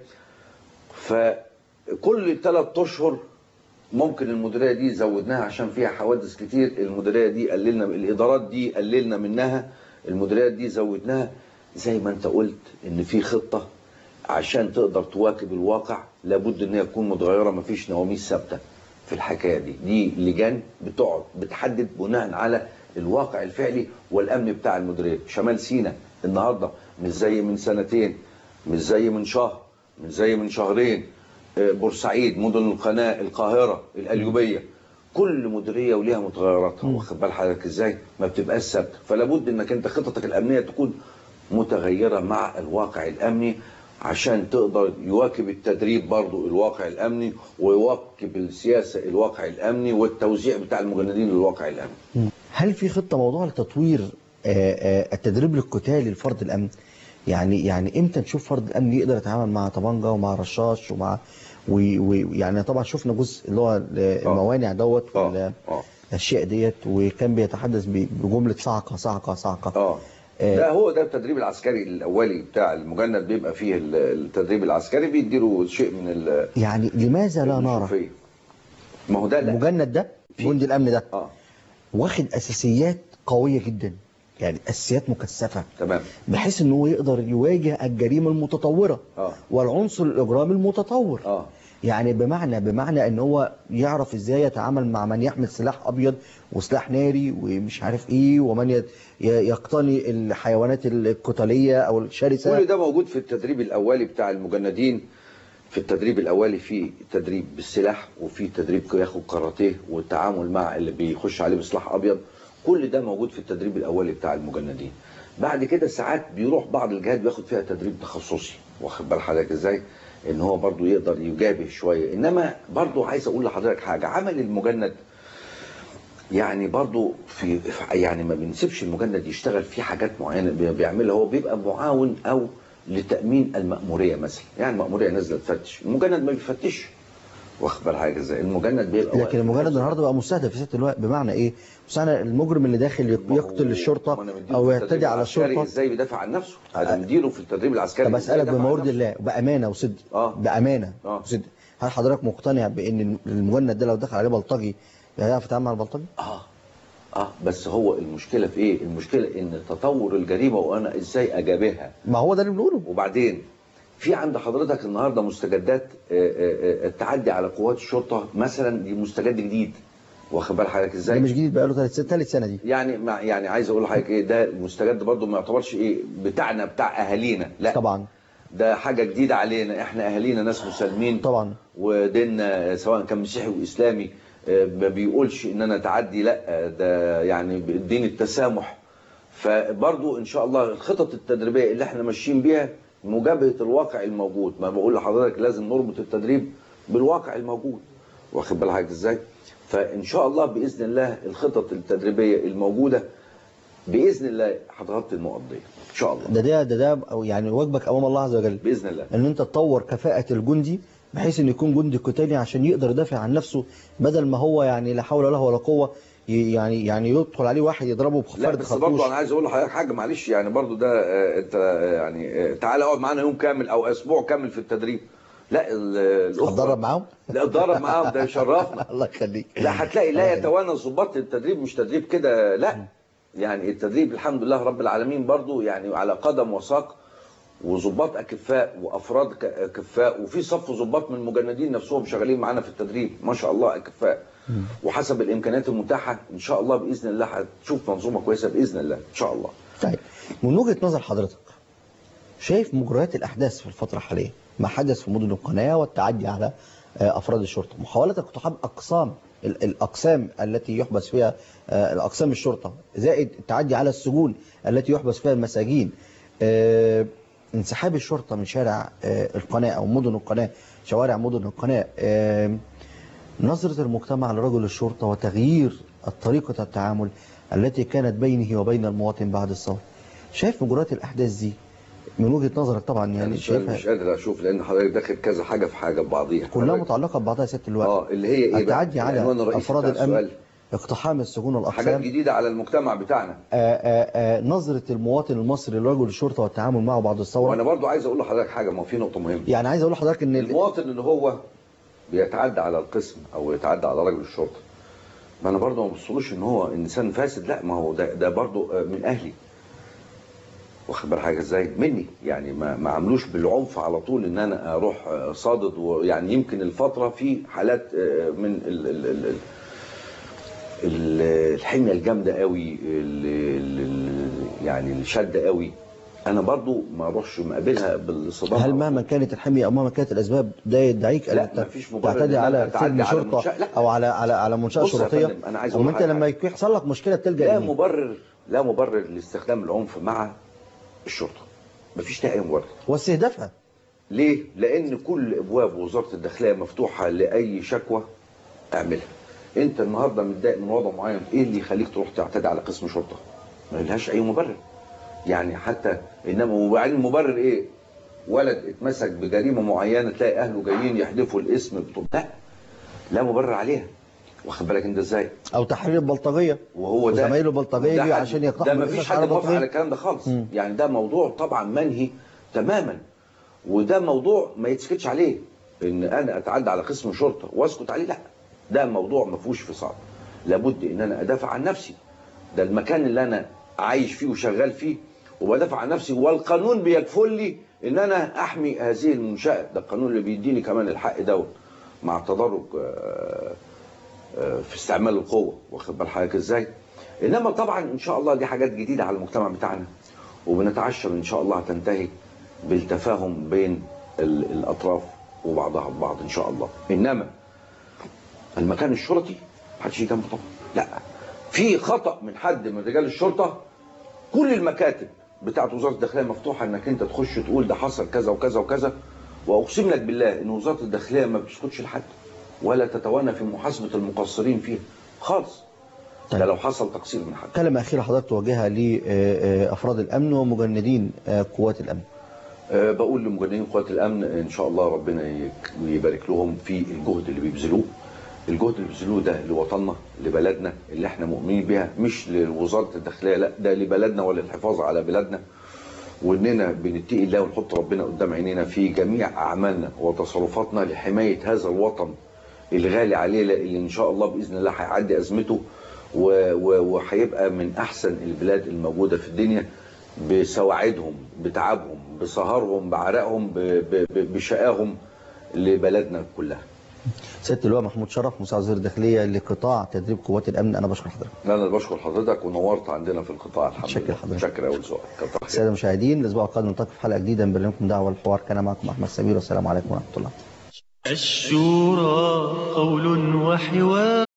فكل ثلاث اشهر ممكن المديريه دي زودناها عشان فيها حوادث كتير المديريه دي قللنا الادارات دي قللنا منها المديريات دي زودناها زي ما انت قلت ان في خطه عشان تقدر تواكب الواقع لابد ان هي تكون متغيره مفيش نواميس ثابته في الحكايه دي دي لجان بتقعد بتحدد بناء على الواقع الفعلي والامن بتاع المديريه شمال سيناء النهارده مش زي من سنتين مش زي من شهر مش زي من شهرين آه، بورسعيد مدن القناه القاهره القليوبيه كل مديريه وليها متغيراتها واخد بال حضرتك ازاي ما بتبقاش ثابته فلا بد انك انت خططك الامنيه تكون متغيره مع الواقع الامني عشان تقدر يواكب التدريب برضو الواقع الامني ويواكب السياسه الواقع الامني والتوزيع بتاع المجندين للواقع الامني هل في خطة موضوع لتطوير آه، آه، التدريب القتالي لفرد الأمن يعني يعني امتى نشوف فرد الأمن يقدر يتعامل مع طبنجة ومع رشاش ومع ويعني طبعا شفنا جزء اللي هو الموانع دوت اه وال- اه الاشياء ديت وكان بيتحدث ب- بجملة صعقة صعقة صعقة اه آه. ده هو ده التدريب العسكري الاولي بتاع المجند بيبقى فيه ال- التدريب العسكري بيديله شيء من ال- يعني لماذا لا نرى الشوفية. ما هو ده لا المجند ده في- جندي الأمن ده اه واخد أساسيات قوية جدا يعني أساسيات مكثفة تمام بحيث ان هو يقدر يواجه الجريمة المتطورة اه والعنصر الإجرامي المتطور اه يعني بمعنى بمعنى ان هو يعرف ازاي يتعامل مع من يحمل سلاح ابيض وسلاح ناري ومش عارف ايه ومن ي- ي- يقتني الحيوانات القتاليه او الشرسه كل ده موجود في التدريب الاولي بتاع المجندين في التدريب الاولي في تدريب بالسلاح وفي تدريب ياخد كاراتيه والتعامل مع اللي بيخش عليه بسلاح ابيض كل ده موجود في التدريب الاولي بتاع المجندين بعد كده ساعات بيروح بعض الجهات بياخد فيها تدريب تخصصي واخد بال حضرتك ازاي ان هو برضو يقدر يجابه شويه انما برضو عايز اقول لحضرتك حاجه عمل المجند يعني برضو في في- يعني ما بنسيبش المجند يشتغل في حاجات معينه بي- بيعملها هو بيبقى معاون او لتامين الماموريه مثلا يعني الماموريه نازله تفتش المجند ما بيفتش واخد بال حضرتك ازاي المجند بيبقى لكن المجند النهارده بقى مستهدف في ست الوقت بمعنى ايه؟ معنى المجرم اللي داخل يق- ما هو- يقتل الشرطه ما أنا مديله او في يعتدي التدريب على العسكري الشرطه ازاي بيدافع عن نفسه هذا مديره في التدريب العسكري طب إزاي اسالك يدافع عن بمورد نفسه. الله وبامانه وصدق اه بامانه اه وصدق هل حضرتك مقتنع بان المجند ده لو دخل عليه بلطجي هيعرف يتعامل مع البلطجي؟ اه اه بس هو المشكله في ايه المشكله ان تطور الجريمه وانا ازاي اجابهها ما هو ده اللي بنقوله وبعدين في عند حضرتك النهارده مستجدات آه، آه، آه، التعدي على قوات الشرطه مثلا دي مستجد جديد واخد بال حضرتك ده ازاي؟ مش جديد بقى له ثالث ثالث سنه دي يعني مع يعني عايز اقول لحضرتك ايه ده المستجد برضه ما يعتبرش ايه بتاعنا بتاع اهالينا لا طبعا ده حاجه جديده علينا احنا اهالينا ناس مسالمين طبعا وديننا سواء كان مسيحي واسلامي آه، ما بيقولش ان انا تعدي لا آه، ده يعني دين التسامح فبرضو ان شاء الله الخطط التدريبيه اللي احنا ماشيين بيها مجابهه الواقع الموجود ما بقول لحضرتك لازم نربط التدريب بالواقع الموجود واخد بال حضرتك ازاي فان شاء الله باذن الله الخطط التدريبيه الموجوده باذن الله هتغطي النقط دي ان شاء الله ده ده ده ده أو يعني واجبك امام الله عز وجل باذن الله ان انت تطور كفاءه الجندي بحيث ان يكون جندي قتالي عشان يقدر يدافع عن نفسه بدل ما هو يعني لا حول له ولا قوه ي- يعني يعني يدخل عليه واحد يضربه لا بفرد بس خرطوش برضه انا عايز اقول لحضرتك حاجه معلش يعني برضه ده آه، انت آه، يعني آه، تعالى اقعد معانا يوم كامل او اسبوع كامل في التدريب لا ال- الأخوة- هتدرب معاهم لا اتدرب معاهم ده يشرفنا الله يخليك لا هتلاقي لا يتوانى ضباط التدريب مش تدريب كده لا يعني التدريب الحمد لله رب العالمين برضو يعني على قدم وساق وظباط اكفاء وافراد ك- اكفاء وفي صف ظباط من المجندين نفسهم شغالين معانا في التدريب ما شاء الله اكفاء وحسب الامكانيات المتاحه ان شاء الله باذن الله هتشوف منظومه كويسه باذن الله ان شاء الله طيب من وجهة نظر حضرتك شايف مجريات الأحداث في الفترة الحالية ما حدث في مدن القناة والتعدي على آه، أفراد الشرطة محاولة اقتحام أقسام ال- الأقسام التي يحبس فيها آه، الأقسام الشرطة زائد التعدي على السجون التي يحبس فيها المساجين آه، انسحاب الشرطة من شارع آه، القناة أو مدن القناة شوارع مدن القناة آه، نظرة المجتمع لرجل الشرطة وتغيير طريقة التعامل التي كانت بينه وبين المواطن بعد الثورة شايف مجريات الأحداث دي من وجهة نظرك طبعا يعني يعني مش, مش شايفها قادر اشوف لان حضرتك داخل كذا حاجه في حاجه ببعضيها كلها حضرتك- متعلقة ببعضها يا سيادة الوقت اه اللي هي ايه بقى؟ التعدي العنوان على الرئيسي أفراد بتاع الأمن السؤال. اقتحام السجون حاجات والأقسام جديده على المجتمع بتاعنا آه، آه، آه، نظرة المواطن المصري لرجل الشرطة والتعامل معه بعد وانا الثورة برضو عايز اقول لحضرتك حاجه ما هو في نقطه مهمه يعني عايز أقول لحضرتك إن ال- المواطن اللي هو بيتعدى على القسم او يتعدى على رجل الشرطه ما انا برضه ما بصلوش ان هو انسان فاسد لا ما هو ده ده برضه آه، من اهلي واخد بال حاجه ازاي مني يعني ما ما عملوش بالعنف على طول ان انا اروح آه، صادد ويعني يمكن الفتره في حالات آه، من ال ال ال ال ال- الحميه الجامده قوي ال- ال- ال- يعني الشده قوي انا برضو ما اروحش مقابلها بالصدام هل مهما كانت الحمية أو مهما كانت الأسباب ده يدعيك لا، أن مفيش مبرر تعتدي إن أنا على أتعدي سجن على شرطة منشأة. لا. أو على على على منشأة بص يا شرطية فندم، أنا عايز أقول وأنت حاجة. لما يحصل لك مشكلة بتلجأ لا لمين؟ مبرر لا مبرر لاستخدام العنف مع الشرطه مفيش لا اي مبرر واستهدافها ليه لان كل ابواب وزاره الداخليه مفتوحه لاي شكوى اعملها انت النهارده متضايق من وضع معين ايه اللي يخليك تروح تعتدي على قسم شرطه ما لهاش اي مبرر يعني حتى انما وبعدين المبرر ايه ولد اتمسك بجريمه معينه تلاقي اهله جايين يحدفوا الاسم بتوع لا لا مبرر عليها واخد بالك انت ازاي او تحرير البلطجيه وهو ده وزمايله البلطجيه ده يجي حد- عشان ده يقتحموا ما فيش القصص حد على موافق على البلطجيه الكلام ده خالص مم. يعني ده موضوع طبعا منهي تماما وده موضوع ما يتسكتش عليه ان انا اتعدى على قسم شرطه واسكت عليه لا ده موضوع ما فيهوش فصال لابد ان انا ادافع عن نفسي ده المكان اللي انا عايش فيه وشغال فيه وبدافع عن نفسي والقانون بيكفل لي ان انا احمي هذه المنشاه ده القانون اللي بيديني كمان الحق دوت مع التدرج آه، آه، في استعمال القوه واخد بال حضرتك ازاي انما طبعا ان شاء الله دي حاجات جديده على المجتمع بتاعنا وبنتعشم ان شاء الله هتنتهي بالتفاهم بين ال- الاطراف وبعضها البعض ان شاء الله انما المكان الشرطي محدش يجي جنبه طبعا لا في خطا من حد من رجال الشرطه كل المكاتب بتاعت وزاره الداخليه مفتوحه انك انت تخش تقول ده حصل كذا وكذا وكذا واقسم لك بالله ان وزاره الداخليه ما بتسكتش لحد ولا تتوانى في محاسبه المقصرين فيها خالص ده طيب. لو حصل تقصير من حد كلمة أخيرة حضرتك توجهها لأفراد الأمن ومجندين آه، قوات الأمن أه بقول لمجندين قوات الامن ان شاء الله ربنا يك- يبارك لهم في الجهد اللي بيبذلوه الجهد اللي بيبذلوه ده لوطننا لبلدنا اللي احنا مؤمنين بيها مش لوزاره الداخليه لا ده لبلدنا وللحفاظ على بلدنا واننا بنتقي الله ونحط ربنا قدام عينينا في جميع اعمالنا وتصرفاتنا لحمايه هذا الوطن الغالي علينا اللي ان شاء الله باذن الله هيعدي ازمته و- و- وهيبقى من احسن البلاد الموجوده في الدنيا بسواعدهم بتعبهم بسهرهم بعرقهم ب- ب- ب- بشقاهم لبلدنا كلها سيادة اللواء محمود شرف مساعد وزير الداخلية لقطاع تدريب قوات الأمن أنا بشكر حضرتك انا اللي بشكر حضرتك ونورت عندنا في القطاع الحمد شكرا لله حضرتك. شكرا اول سؤال كتر خير. السادة المشاهدين الأسبوع القادم نلتقي في حلقة جديدة من برنامجكم دعوة الحوار كان معكم أحمد سمير والسلام عليكم ورحمة الله الشورى قول وحوار